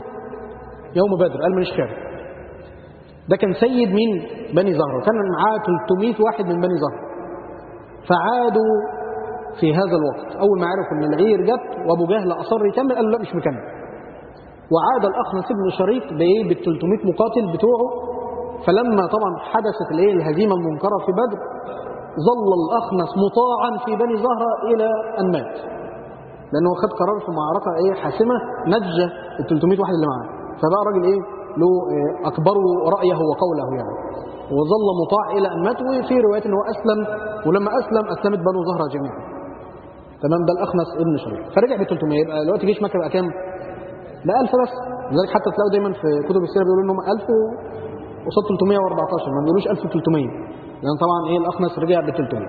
[SPEAKER 1] يوم بدر قال ماليش خير ده كان سيد من بني زهره كان معاه 300 واحد من بني زهره فعادوا في هذا الوقت اول ما عرفوا ان العير جت وابو جهل اصر يكمل قالوا لا مش مكمل وعاد الاخنس ابن شريق بايه بال 300 مقاتل بتوعه فلما طبعا حدثت الايه الهزيمه المنكره في بدر ظل الاخنس مطاعا في بني زهره الى ان مات لانه خد قرار في معركه ايه حاسمه نجى ال 300 واحد اللي معاه فبقى راجل ايه له إيه اكبروا رايه وقوله يعني وظل مطاع الى ان مات وفي روايه ان هو اسلم ولما اسلم اسلمت بنو زهره جميعا تمام ده الاخنس ابن شريك فرجع ب 300 يبقى دلوقتي جيش مكه بقى كام؟ بقى 1000 بس لذلك حتى تلاقوا دايما في كتب السيره بيقولوا ان هم 1000 وقصاد 314 ما بيقولوش 1300 لان طبعا ايه الاخنس رجع ب 300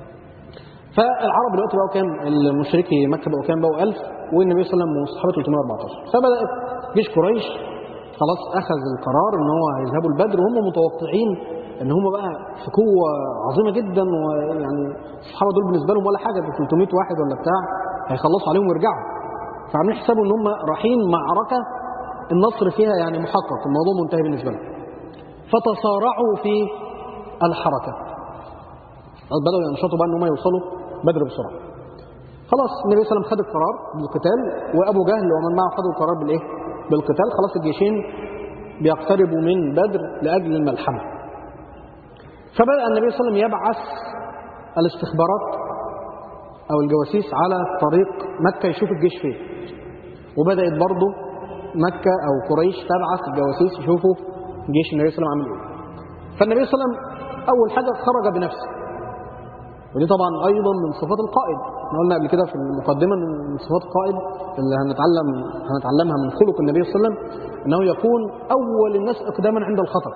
[SPEAKER 1] فالعرب دلوقتي بقوا كام؟ المشركي مكه بقوا كام؟ بقوا 1000 والنبي صلى الله عليه وسلم وصحابه 314 فبدات جيش قريش خلاص اخذ القرار ان هو هيذهبوا البدر وهم متوقعين ان هم بقى في قوه عظيمه جدا ويعني الصحابه دول بالنسبه لهم ولا حاجه ب 300 واحد ولا بتاع هيخلصوا عليهم ويرجعوا فعاملين حسابهم ان هم رايحين معركه النصر فيها يعني محقق الموضوع منتهي بالنسبه لهم فتصارعوا في الحركه بدأوا ينشطوا بقى ان هم يوصلوا بدر بسرعه خلاص النبي صلى الله عليه وسلم خد القرار بالقتال وابو جهل ومن معه خدوا القرار بالايه بالقتال خلاص الجيشين بيقتربوا من بدر لاجل الملحمه فبدأ النبي صلى الله عليه وسلم يبعث الاستخبارات او الجواسيس على طريق مكه يشوف الجيش فين وبدأت برضه مكه او قريش تبعث الجواسيس يشوفوا جيش النبي صلى الله عليه وسلم عامل ايه فالنبي صلى الله عليه وسلم اول حاجه خرج بنفسه ودي طبعا ايضا من صفات القائد احنا قلنا قبل كده في المقدمه ان من صفات القائد اللي هنتعلم هنتعلمها من خلق النبي صلى الله عليه وسلم انه يكون اول الناس اقداما عند الخطر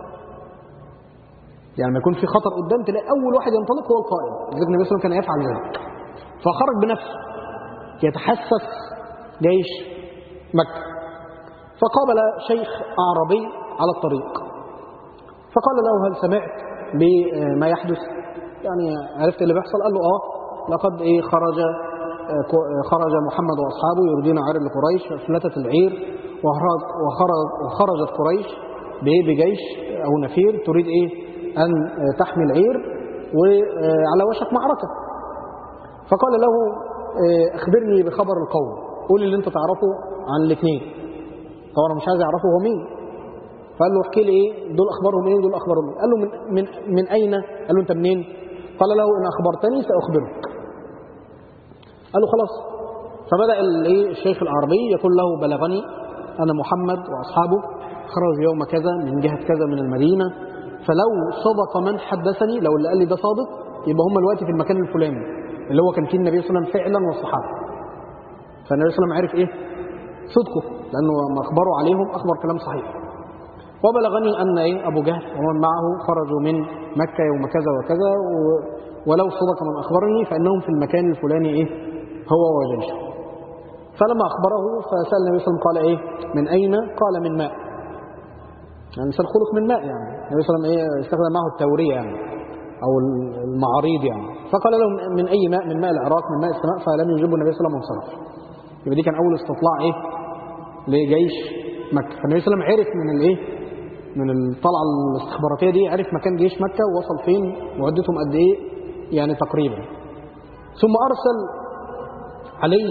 [SPEAKER 1] يعني لما يكون في خطر قدام تلاقي اول واحد ينطلق هو القائد لذلك النبي صلى الله عليه وسلم كان يفعل ذلك فخرج بنفسه يتحسس جيش مكه فقابل شيخ اعرابي على الطريق فقال له هل سمعت بما يحدث يعني عرفت اللي بيحصل قال له اه لقد ايه خرج خرج محمد واصحابه يريدون عير لقريش فلتت العير وخرج وخرج وخرجت قريش بايه بجيش او نفير تريد ايه ان تحمي العير وعلى وشك معركه فقال له اخبرني بخبر القوم قول اللي انت تعرفه عن الاثنين طبعا مش عايز يعرفه هو مين فقال له احكي لي ايه دول اخبارهم ايه دول اخبارهم ايه قال له من من من اين قال له انت منين قال له ان اخبرتني ساخبرك قال له خلاص فبدا الايه الشيخ الاعرابي يقول له بلغني انا محمد واصحابه خرج يوم كذا من جهه كذا من المدينه فلو صدق من حدثني لو اللي قال لي ده صادق يبقى هم دلوقتي في المكان الفلاني اللي هو كان فيه النبي صلى الله عليه وسلم فعلا والصحابه فالنبي صلى الله عليه وسلم عرف ايه صدقه لانه ما اخبروا عليهم اخبر كلام صحيح وبلغني أن إيه أبو جهل ومن معه خرجوا من مكة يوم كذا وكذا و... ولو صدق من أخبرني فإنهم في المكان الفلاني إيه هو وجيشه فلما أخبره فسأل النبي صلى الله عليه وسلم قال إيه من أين قال من ماء يعني الإنسان خلق من ماء يعني النبي صلى الله عليه وسلم إيه استخدم معه التورية يعني أو المعاريض يعني فقال له من أي ماء من ماء العراق من ماء السماء فلم يجيبه النبي صلى الله عليه وسلم وانصرف يبقى دي كان أول استطلاع إيه لجيش مكة فالنبي صلى الله عليه وسلم عرف من الإيه من الطلعة الاستخباراتية دي عرف مكان جيش مكة ووصل فين وعدتهم قد إيه يعني تقريبا ثم أرسل علي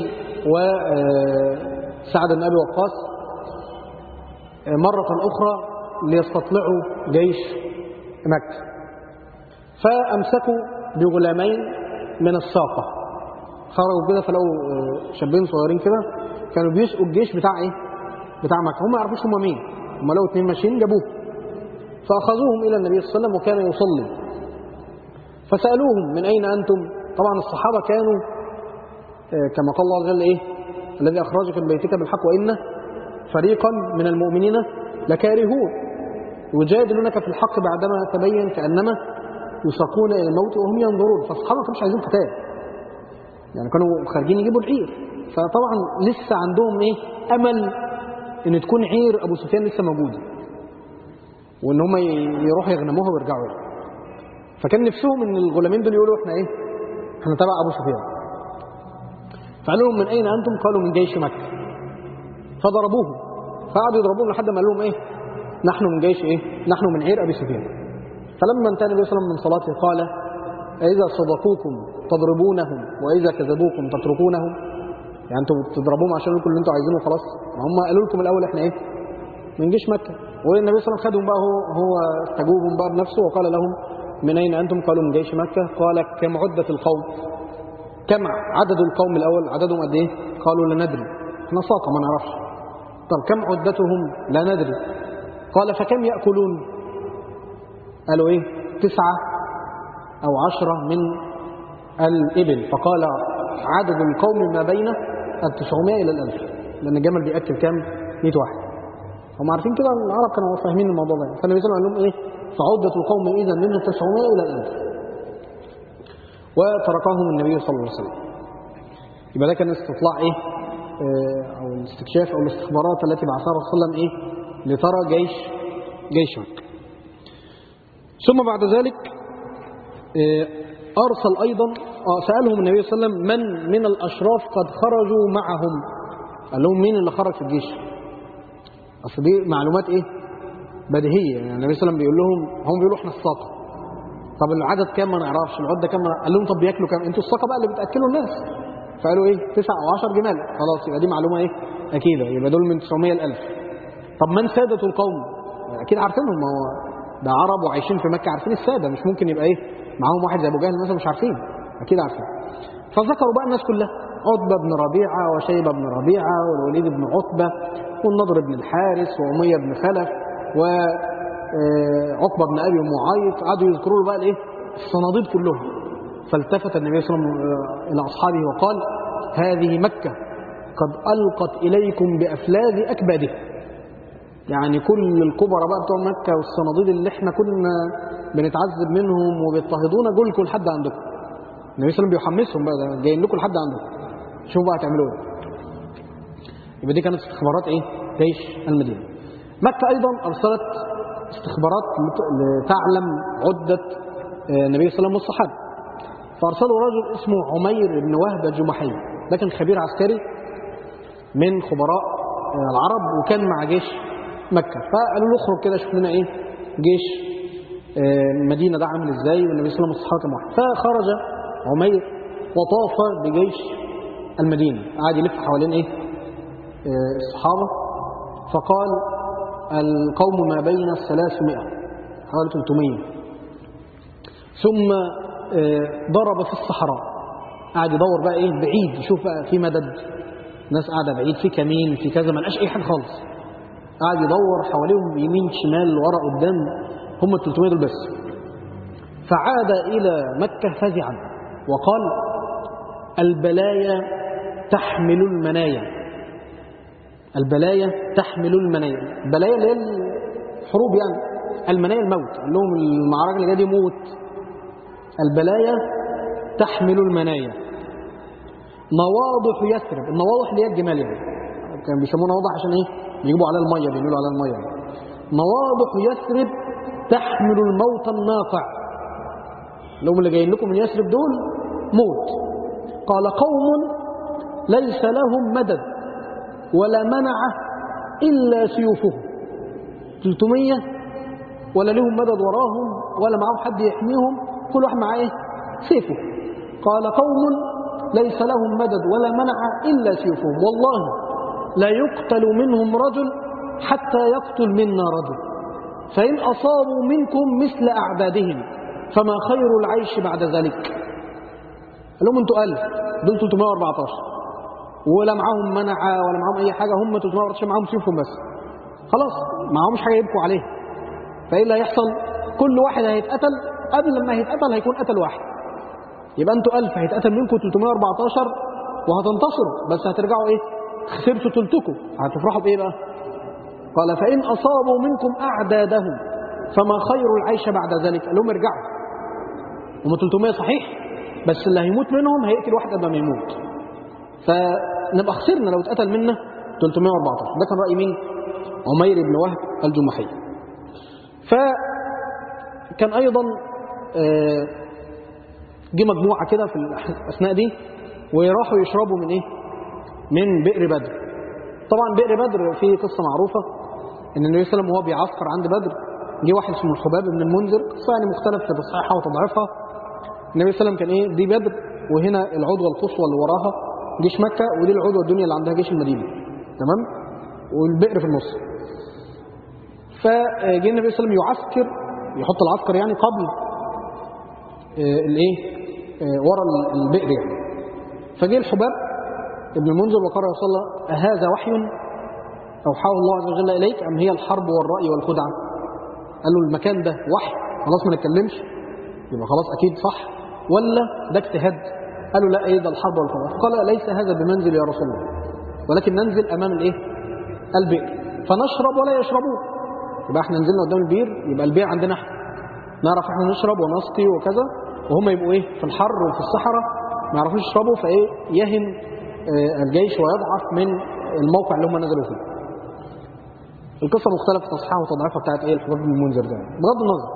[SPEAKER 1] وسعد بن أبي وقاص مرة أخرى ليستطلعوا جيش مكة فأمسكوا بغلامين من الساقة خرجوا كده فلقوا شابين صغيرين كده كانوا بيسقوا الجيش بتاع ايه بتاع مكة هم ما يعرفوش هم مين هم لقوا اتنين ماشيين جابوه فأخذوهم إلى النبي صلى الله عليه وسلم وكان يصلي فسألوهم من أين أنتم طبعا الصحابة كانوا كما قال الله عز وجل إيه الذي أخرجك من بيتك بالحق وإن فريقا من المؤمنين لكارهون يجادلونك في الحق بعدما تبين كأنما يساقون إلى الموت وهم ينظرون فالصحابة ما كانوش عايزين قتال يعني كانوا خارجين يجيبوا العير فطبعا لسه عندهم إيه أمل إن تكون عير أبو سفيان لسه موجودة وإن هم يروحوا يغنموها ويرجعوا لها فكان نفسهم إن الغلامين دول يقولوا إحنا إيه إحنا تبع أبو سفيان فقالوا لهم من أين أنتم قالوا من جيش مكة فضربوهم فقعدوا يضربوهم لحد ما قال لهم إيه نحن من جيش إيه نحن من عير أبي سفيان فلما انتهى النبي صلى الله عليه وسلم من صلاته قال إذا صدقوكم تضربونهم وإذا كذبوكم تتركونهم يعني انتوا بتضربوهم عشان لكم اللي انتوا عايزينه خلاص هم قالوا لكم الأول احنا إيه من جيش مكة والنبي صلى الله عليه وسلم خدهم بقى هو هو استجوبهم بقى بنفسه وقال لهم من أين أنتم قالوا من جيش مكة قال كم عدة القوم كم عدد القوم الأول عددهم قد إيه قالوا لا ندري احنا ساقة ما نعرفش طب كم عدتهم لا ندري قال فكم يأكلون قالوا ايه تسعة او عشرة من الإبل فقال عدد القوم ما بين التسعمائة إلى الألف لأن الجمل بيأكل كام 100 واحد هم عارفين كده العرب كانوا فاهمين الموضوع ده فالنبي صلى الله عليه وسلم قال لهم ايه فعدة القوم إذا من التسعمائة إلى الألف وتركهم النبي صلى الله عليه وسلم يبقى ده كان استطلاع ايه اه او الاستكشاف او الاستخبارات التي بعثها الرسول صلى الله عليه وسلم ايه لترى جيش جيش مكة ثم بعد ذلك أرسل أيضا سألهم النبي صلى الله عليه وسلم من من الأشراف قد خرجوا معهم قال لهم مين اللي خرج في الجيش أصل دي معلومات إيه بديهية يعني النبي صلى الله عليه وسلم بيقول لهم هم بيقولوا إحنا الساقة طب العدد كام ما نعرفش العدة كام قال لهم طب بياكلوا كام انتوا الساقة بقى اللي بتأكلوا الناس فقالوا إيه تسع أو عشر جمال خلاص يبقى دي معلومة إيه أكيدة يبقى دول من 900 الألف طب من سادة القوم أكيد عارفينهم ما هو ده عرب وعايشين في مكة عارفين السادة مش ممكن يبقى ايه معاهم واحد زي ابو جهل مثلا مش عارفين اكيد عارفين فذكروا بقى الناس كلها عتبة بن ربيعة وشيبة بن ربيعة والوليد بن عتبة والنضر بن الحارث وأمية بن خلف وعقبة بن أبي معيط قعدوا يذكروا له بقى الايه الصناديد كلهم فالتفت النبي صلى الله عليه وسلم إلى أصحابه وقال هذه مكة قد ألقت إليكم بأفلاذ أكبادها يعني كل الكبرى بقى بتوع مكة والصناديد اللي احنا كنا بنتعذب منهم وبيضطهدونا جولكم لحد عندكم النبي صلى الله عليه وسلم بيحمسهم بقى ده جايين لكم لحد عندكم شوفوا بقى هتعملوا ايه يبقى دي كانت استخبارات ايه جيش المدينة مكة ايضا ارسلت استخبارات لتعلم عدة النبي صلى الله عليه وسلم والصحابة فارسلوا رجل اسمه عمير بن وهب الجمحي ده كان خبير عسكري من خبراء العرب وكان مع جيش مكة فقالوا له اخرج كده شوف لنا ايه جيش المدينة ده عامل ازاي والنبي صلى الله عليه وسلم والصحابة كام واحد فخرج عمير وطاف بجيش المدينة قعد يلف حوالين ايه الصحابة فقال القوم ما بين الثلاثمائة حوالي 300 ثم ضرب في الصحراء قعد يدور بقى ايه بعيد يشوف بقى في مدد ناس قاعدة بعيد في كمين في كذا ما لقاش اي حاجة خالص قاعد يدور حواليهم يمين شمال ورا قدام هم ال 300 دول بس فعاد إلى مكة فزعا وقال البلايا تحمل المنايا البلايا تحمل المنايا البلايا اللي هي الحروب يعني المنايا الموت قال لهم المعركة اللي جايه دي موت البلايا تحمل المنايا نواضح يثرب النواضح اللي هي الجمال يعني كانوا بيسموه نواضح عشان ايه بيجيبوا عليها الميه بيقولوا عليها الميه يعني. نواضح يثرب تحمل الموت الناقع اللي هم اللي جايين لكم من يثرب دول موت قال قوم ليس لهم مدد ولا منعه الا سيوفهم 300 ولا لهم مدد وراهم ولا معاهم حد يحميهم كل واحد معاه ايه سيفه قال قوم ليس لهم مدد ولا منع إلا سيوفهم والله لا يقتل منهم رجل حتى يقتل منا رجل فإن أصابوا منكم مثل أعدادهم فما خير العيش بعد ذلك قال لهم انتوا ألف دول 314 ولا معاهم منع ولا معاهم أي حاجة هم 314 معاهم سيوفهم بس خلاص معاهمش حاجة يبكوا عليها فإيه اللي هيحصل كل واحد هيتقتل قبل ما هيتقتل هيكون قتل واحد يبقى انتوا 1000 هيتقتل منكم 314 وهتنتصروا بس هترجعوا ايه خسرتوا تلتكم هتفرحوا بايه بقى قال فان اصابوا منكم اعدادهم فما خير العيش بعد ذلك قال لهم ارجعوا هم 300 صحيح بس اللي هيموت منهم هيقتل واحد قبل ما يموت فنبقى خسرنا لو اتقتل منا 314 ده كان راي مين عمير بن وهب الجمحي فكان ايضا آه جه مجموعة كده في الأثناء دي وراحوا يشربوا من إيه؟ من بئر بدر طبعا بئر بدر فيه قصة معروفة إن النبي صلى الله عليه وسلم وهو بيعسكر عند بدر جه واحد اسمه الخباب بن المنذر قصة يعني مختلف في تصحيحها وتضعيفها النبي صلى الله عليه وسلم كان إيه دي بدر وهنا العدوى القصوى اللي وراها جيش مكة ودي العدوى الدنيا اللي عندها جيش المدينة تمام والبئر في النص فجه النبي صلى الله عليه وسلم يعسكر يحط العسكر يعني قبل الايه ورا البئر يعني فجه الحباب ابن المنذر وقال يا رسول الله أهذا وحي أوحاه الله عز وجل إليك أم هي الحرب والرأي والخدعة قال له المكان ده وحي خلاص ما نتكلمش يبقى خلاص أكيد صح ولا ده اجتهاد قالوا لا ايه ده الحرب والخدعة فقال ليس هذا بمنزل يا رسول الله ولكن ننزل أمام الايه البئر فنشرب ولا يشربون يبقى احنا نزلنا قدام البير يبقى البير عندنا احنا نعرف احنا نشرب ونسقي وكذا وهم يبقوا ايه في الحر وفي الصحراء ما يعرفوش يشربوا فايه يهن الجيش ويضعف من الموقع اللي هم نزلوا فيه القصه مختلفه تصحيحها وتضعيفها بتاعت ايه الحباب بن المنذر ده بغض النظر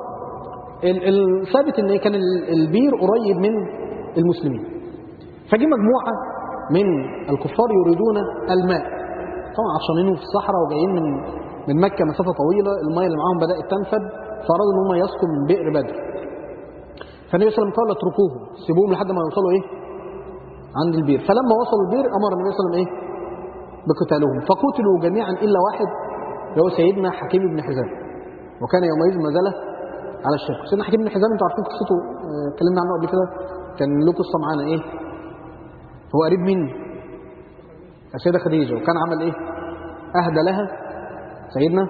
[SPEAKER 1] الثابت ان كان البير قريب من المسلمين فجي مجموعه من الكفار يريدون الماء طبعا عطشانين في الصحراء وجايين من من مكه مسافه طويله الميه اللي معاهم بدات تنفد فارادوا ان هم يسقوا من بئر بدر فالنبي صلى الله عليه وسلم قال اتركوهم سيبوهم لحد ما يوصلوا ايه عند البير فلما وصلوا البير امر النبي صلى الله عليه وسلم ايه بقتالهم فقتلوا جميعا الا واحد اللي هو سيدنا حكيم بن حزام وكان يومئذ ما زال على الشرك سيدنا حكيم بن حزام انتوا عارفين قصته اتكلمنا عنه قبل كده كان له قصه معانا ايه هو قريب مين السيده خديجه وكان عمل ايه اهدى لها سيدنا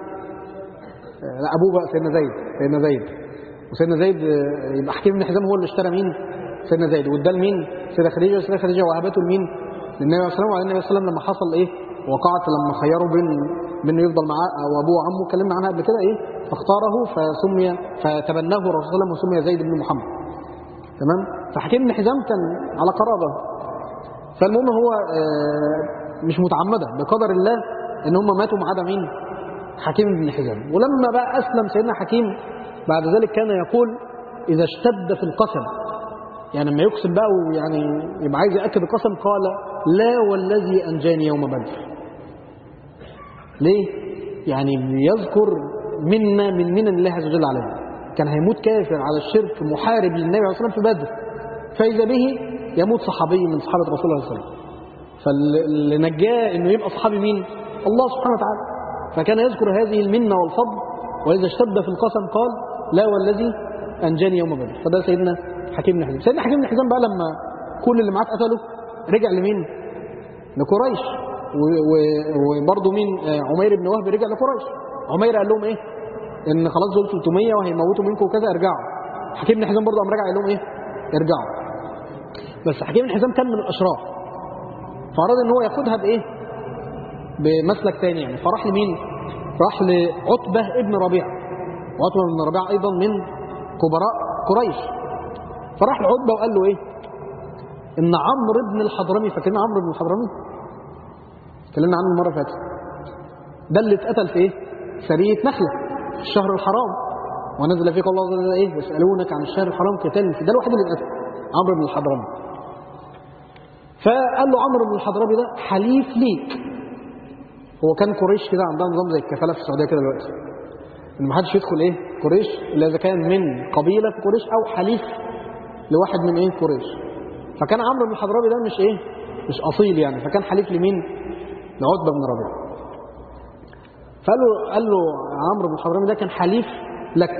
[SPEAKER 1] لا ابوه بقى سيدنا زيد سيدنا زيد وسيدنا زيد يبقى حكيم بن حزام هو اللي اشترى مين سيدنا زيد واداه لمين سيدة خديجة وسيدة خديجة وهبته لمين للنبي عليه الصلاة والسلام وعلى النبي صلى الله عليه وسلم لما حصل ايه وقعت لما خيروا بين بين يفضل معاه وابوه وعمه اتكلمنا عنها قبل كده ايه فاختاره فسمي فتبناه الرسول صلى الله عليه وسلم وسمي زيد بن محمد تمام فحكيم بن حزام كان على قرابه فالمهم هو مش متعمده بقدر الله ان هم ماتوا ما عدا مين حكيم بن حزام ولما بقى اسلم سيدنا حكيم بعد ذلك كان يقول اذا اشتد في القسم يعني لما يقسم بقى ويعني يبقى عايز ياكد القسم قال لا والذي انجاني يوم بدر ليه يعني بيذكر منا من منن الله عز وجل علينا كان هيموت كافر على الشرك محارب للنبي عليه الصلاه والسلام في بدر فاذا به يموت صحابي من صحابه رسول الله صلى الله عليه وسلم فاللي نجاه انه يبقى صحابي مين الله سبحانه وتعالى فكان يذكر هذه المنه والفضل واذا اشتد في القسم قال لا والذي انجاني يوم بدر فده سيدنا حكيم بن حزام سيدنا حكيم بن حزام بقى لما كل اللي معاه اتقتلوا رجع لمين لقريش وبرضه مين عمير بن وهب رجع لقريش عمير قال لهم ايه ان خلاص دول 300 وهيموتوا منكم وكذا ارجعوا حكيم بن حزام برضه قام راجع قال لهم ايه ارجعوا بس حكيم بن حزام كان من الاشراف فاراد ان هو ياخدها بايه بمسلك تاني يعني فراح لمين راح لعتبه ابن ربيعه وعتبه بن ربيعه ايضا من كبراء قريش فراح لعتبه وقال له ايه ان عمرو بن الحضرمي فاكرين عمرو بن الحضرمي اتكلمنا عنه المره اللي فاتت ده اللي اتقتل في ايه سريه نخله في الشهر الحرام ونزل فيه قول الله عز وجل ايه يسالونك عن الشهر الحرام قتال في ده الوحيد اللي اتقتل عمرو بن الحضرمي فقال له عمرو بن الحضرمي ده حليف ليك هو كان قريش كده عندها نظام زي الكفاله في السعوديه كده دلوقتي ان ما حدش يدخل ايه قريش الا اذا كان من قبيله في قريش او حليف لواحد من ايه قريش فكان عمرو بن الحضرمي ده مش ايه مش اصيل يعني فكان حليف لمين لعتبه بن ربيعه فقال له قال له عمرو بن الحضرمي ده كان حليف لك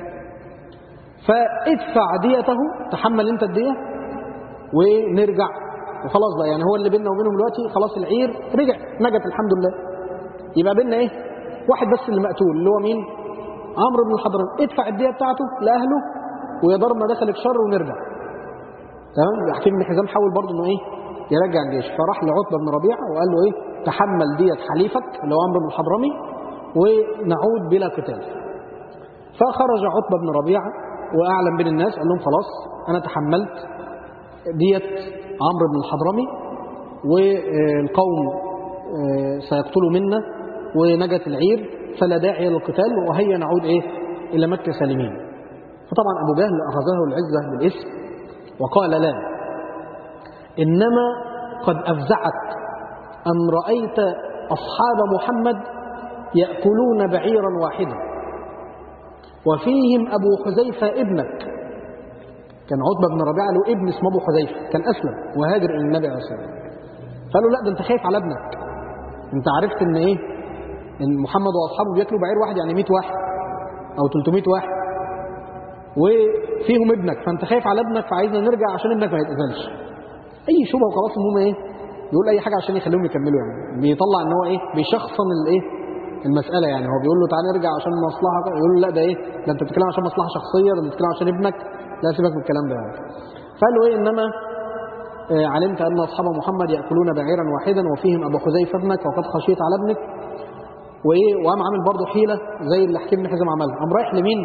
[SPEAKER 1] فادفع ديته تحمل انت الديه ونرجع وخلاص بقى يعني هو اللي بيننا وبينهم دلوقتي خلاص العير رجع نجت الحمد لله يبقى بيننا ايه واحد بس اللي مقتول اللي هو مين عمرو بن الحضرمي ادفع الديه بتاعته لاهله ويا دار ما دخلك شر ونرجع تمام حكيم بن حزام حاول برضه انه ايه يرجع الجيش فراح لعتبه بن ربيعه وقال له ايه تحمل ديه حليفك اللي هو عمرو بن الحضرمي ونعود بلا قتال فخرج عتبه بن ربيعه واعلن بين الناس قال لهم خلاص انا تحملت ديه عمرو بن الحضرمي والقوم سيقتلوا منا ونجت العير فلا داعي للقتال وهيا نعود ايه الى مكه سالمين فطبعا ابو جهل اخذه العزه بالاسم وقال لا انما قد افزعك ان رايت اصحاب محمد ياكلون بعيرا واحدا وفيهم ابو حذيفه ابنك كان عتبه بن ربيعه له ابن اسمه ابو حذيفه كان اسلم وهاجر الى النبي عليه الصلاه والسلام قالوا لا ده انت خايف على ابنك انت عرفت ان ايه ان محمد واصحابه بياكلوا بعير واحد يعني 100 واحد او 300 واحد وفيهم ابنك فانت خايف على ابنك فعايزنا نرجع عشان ابنك ما يتقتلش اي شبهه وخلاص المهم ايه يقول اي حاجه عشان يخليهم يكملوا يعني بيطلع ان هو ايه بيشخصن الايه المساله يعني هو بيقول له تعالى نرجع عشان مصلحه يقول له لا ده ايه ده انت بتتكلم عشان مصلحه شخصيه ده بتتكلم عشان ابنك لا سيبك من الكلام ده يعني فقال له ايه انما آه علمت ان اصحاب محمد ياكلون بعيرا واحدا وفيهم ابو حذيفه ابنك وقد خشيت على ابنك وايه وقام عامل برضه حيله زي اللي حكيم بن حزم عملها قام رايح لمين؟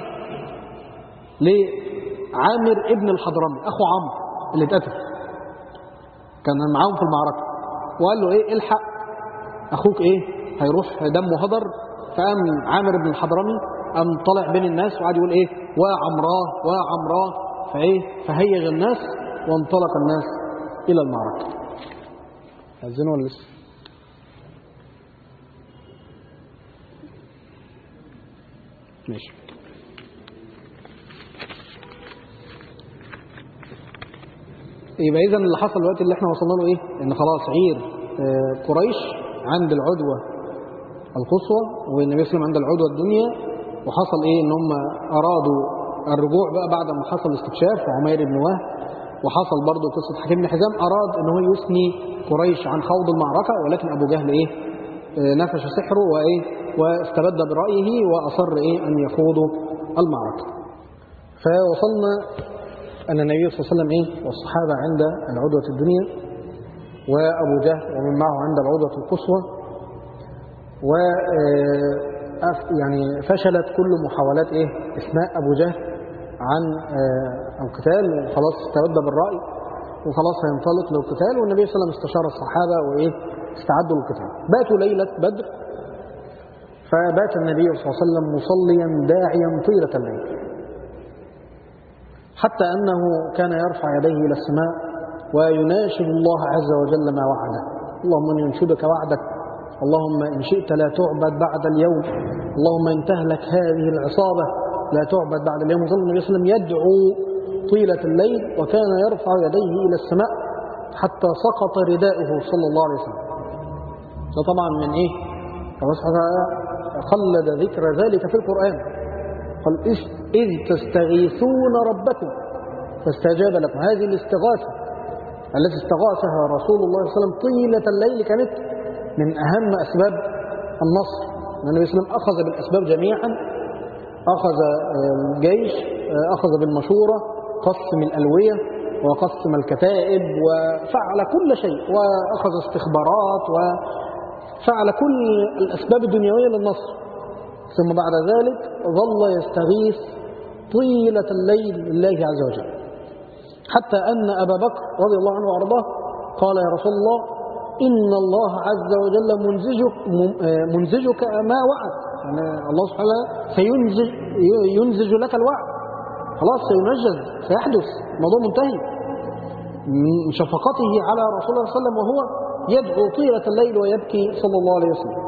[SPEAKER 1] لعامر ابن الحضرمي اخو عمرو اللي اتقتل كان معاهم في المعركه وقال له ايه الحق اخوك ايه هيروح دمه هدر فقام عامر بن الحضرمي قام طلع بين الناس وقعد يقول ايه وعمراه وعمراه فايه فهيج الناس وانطلق الناس الى المعركه أذنوا ولا لسه؟ ماشي يبقى اذا اللي حصل دلوقتي اللي احنا وصلنا له ايه ان خلاص عير آه، قريش عند العدوه القصوى والنبي صلى الله عليه وسلم عند العدوه الدنيا وحصل ايه ان هم ارادوا الرجوع بقى بعد ما حصل استكشاف وعمير بن وهب وحصل برضه قصه حكيم بن حزام اراد ان هو يثني قريش عن خوض المعركه ولكن ابو جهل ايه آه، نفش سحره وايه واستبد برايه واصر ايه ان يخوضوا المعركه فوصلنا أن النبي صلى الله عليه وسلم إيه والصحابة عند العدوة الدنيا وأبو جهل ومن معه عند العدوة القصوى و يعني فشلت كل محاولات إيه إثناء أبو جهل عن القتال وخلاص استبد بالرأي وخلاص هينطلق للقتال والنبي صلى الله عليه وسلم استشار الصحابة وإيه استعدوا للقتال باتوا ليلة بدر فبات النبي صلى الله عليه وسلم مصليا داعيا طيلة الليل حتى أنه كان يرفع يديه إلى السماء ويناشد الله عز وجل ما وعده اللهم إن ينشدك وعدك اللهم إن شئت لا تعبد بعد اليوم اللهم إن تهلك هذه العصابة لا تعبد بعد اليوم وظل النبي صلى الله عليه وسلم يدعو طيلة الليل وكان يرفع يديه إلى السماء حتى سقط رداؤه صلى الله عليه وسلم ده طبعا من إيه الله سبحانه وتعالى خلد ذكر ذلك في القرآن قال إذ تستغيثون ربكم فاستجاب لكم هذه الاستغاثة التي استغاثها رسول الله صلى الله عليه وسلم طيلة الليل كانت من أهم أسباب النصر النبي صلى الله عليه وسلم أخذ بالأسباب جميعا أخذ الجيش أخذ بالمشورة قسم الألوية وقسم الكتائب وفعل كل شيء وأخذ استخبارات وفعل كل الأسباب الدنيوية للنصر ثم بعد ذلك ظل يستغيث طيلة الليل لله عز وجل حتى أن أبا بكر رضي الله عنه وأرضاه قال يا رسول الله إن الله عز وجل منزجك, منزجك ما وعد يعني الله سبحانه وتعالى سينزج ينزج لك الوعد خلاص سينجز سيحدث الموضوع منتهي من شفقته على رسول الله صلى الله عليه وسلم وهو يدعو طيلة الليل ويبكي صلى الله عليه وسلم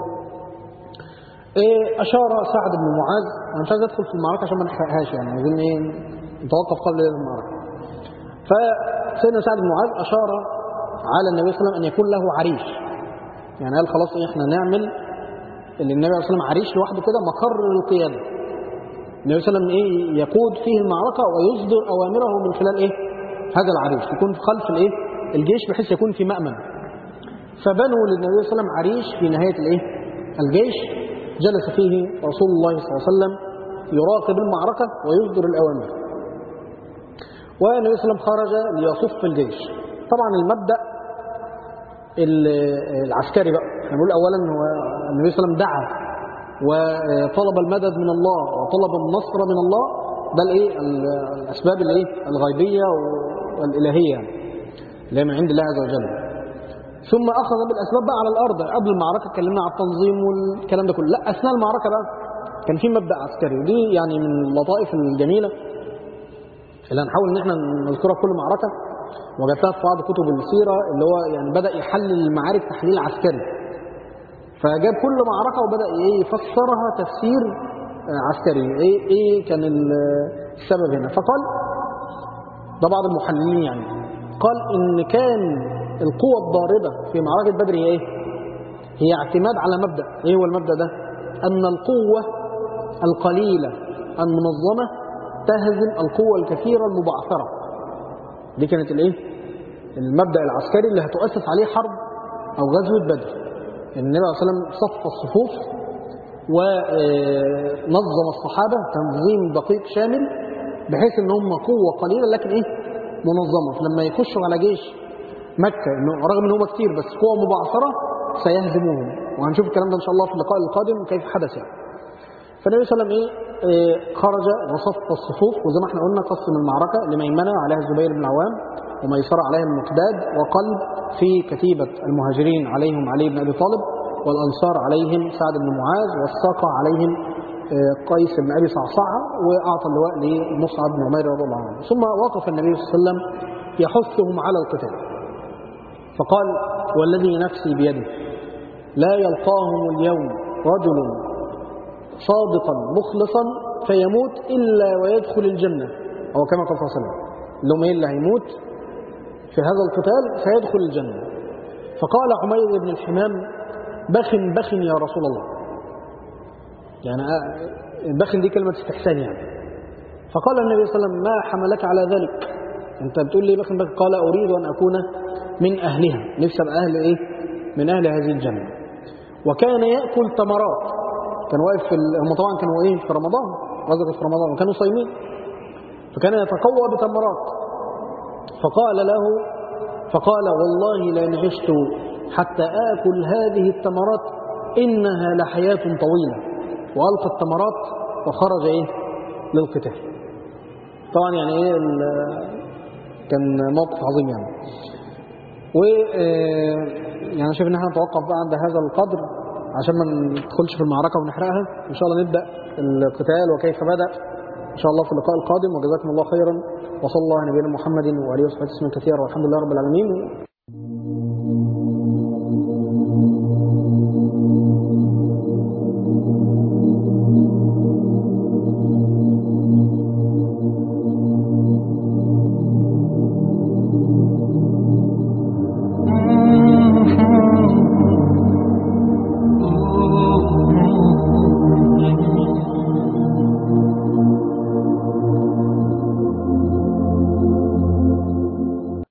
[SPEAKER 1] إيه أشار سعد بن معاذ أنا مش عايز أدخل في المعركة عشان ما نحرقهاش يعني عايزين إيه نتوقف قبل المعركة فسيدنا سعد بن معاذ أشار على النبي صلى الله عليه وسلم أن يكون له عريش يعني قال خلاص إيه إحنا نعمل اللي النبي صلى الله عليه وسلم عريش لوحده كده مقر للقيادة النبي صلى الله عليه وسلم إيه يقود فيه المعركة ويصدر أوامره من خلال إيه هذا العريش يكون خلف الإيه الجيش بحيث يكون في مأمن فبنوا للنبي صلى الله عليه وسلم عريش في نهاية الإيه الجيش جلس فيه رسول الله صلى الله عليه وسلم يراقب المعركة ويصدر الأوامر والنبي صلى الله عليه وسلم خرج ليصف الجيش طبعا المبدأ العسكري بقى احنا بنقول أولا هو النبي صلى الله عليه وسلم دعا وطلب المدد من الله وطلب النصر من الله ده الايه الاسباب الايه الغيبيه والالهيه اللي هي من عند الله عز وجل ثم اخذ بالاسباب بقى على الارض قبل المعركه اتكلمنا على التنظيم والكلام ده كله لا اثناء المعركه بقى كان في مبدا عسكري ودي يعني من اللطائف الجميله اللي هنحاول ان احنا نذكرها في كل معركه وجدتها في بعض كتب السيره اللي هو يعني بدا يحلل المعارك تحليل عسكري فجاب كل معركه وبدا ايه يفسرها تفسير عسكري ايه ايه كان السبب هنا فقال ده بعض المحللين يعني قال ان كان القوة الضاربة في معركة بدر هي ايه هي اعتماد على مبدأ ايه هو المبدأ ده ان القوة القليلة المنظمة تهزم القوة الكثيرة المبعثرة دي كانت الايه المبدأ العسكري اللي هتؤسس عليه حرب او غزوة بدر النبي صلى الله عليه وسلم صف الصفوف ونظم الصحابة تنظيم دقيق شامل بحيث ان هم قوة قليلة لكن ايه منظمة لما يخشوا على جيش مكة رغم ان هم كتير بس قوة مبعثرة سيهزموهم وهنشوف الكلام ده ان شاء الله في اللقاء القادم كيف حدث يعني فالنبي صلى الله عليه وسلم ايه خرج وصف الصفوف وزي ما احنا قلنا قسم المعركة لميمنة عليها الزبير بن العوام وميسرة عليها المقداد وقلب في كتيبة المهاجرين عليهم علي بن ابي طالب والأنصار عليهم سعد بن معاذ والساقة عليهم قيس بن أبي صعصعة وأعطى اللواء لمصعب بن عمير رضي الله عنه ثم وقف النبي صلى الله عليه وسلم يحثهم على القتال فقال والذي نفسي بيده لا يلقاهم اليوم رجل صادقا مخلصا فيموت إلا ويدخل الجنة أو كما قال صلى الله عليه وسلم لهم إيه اللي هيموت في هذا القتال سيدخل الجنة فقال عمير بن الحمام بخ بخ يا رسول الله يعني بخ دي كلمة استحسان يعني فقال النبي صلى الله عليه وسلم ما حملك على ذلك انت بتقول لي بخ بخ قال أريد أن أكون من أهلها نفسي أبقى أهل إيه من أهل هذه الجنة وكان يأكل تمرات كان واقف في هم طبعا كانوا إيه في رمضان غزوة في رمضان وكانوا صايمين فكان يتقوى بتمرات فقال له فقال والله لئن عشت حتى آكل هذه التمرات إنها لحياة طويلة وألقى التمرات وخرج إيه للقتال طبعا يعني إيه كان موقف عظيم يعني و يعني شايف ان احنا نتوقف بقى عند هذا القدر عشان ما ندخلش في المعركة ونحرقها ان شاء الله نبدأ القتال وكيف بدأ ان شاء الله في اللقاء القادم وجزاكم الله خيرا وصلى الله على نبينا محمد وعليه وصحبه وسلم كثيرا والحمد لله رب العالمين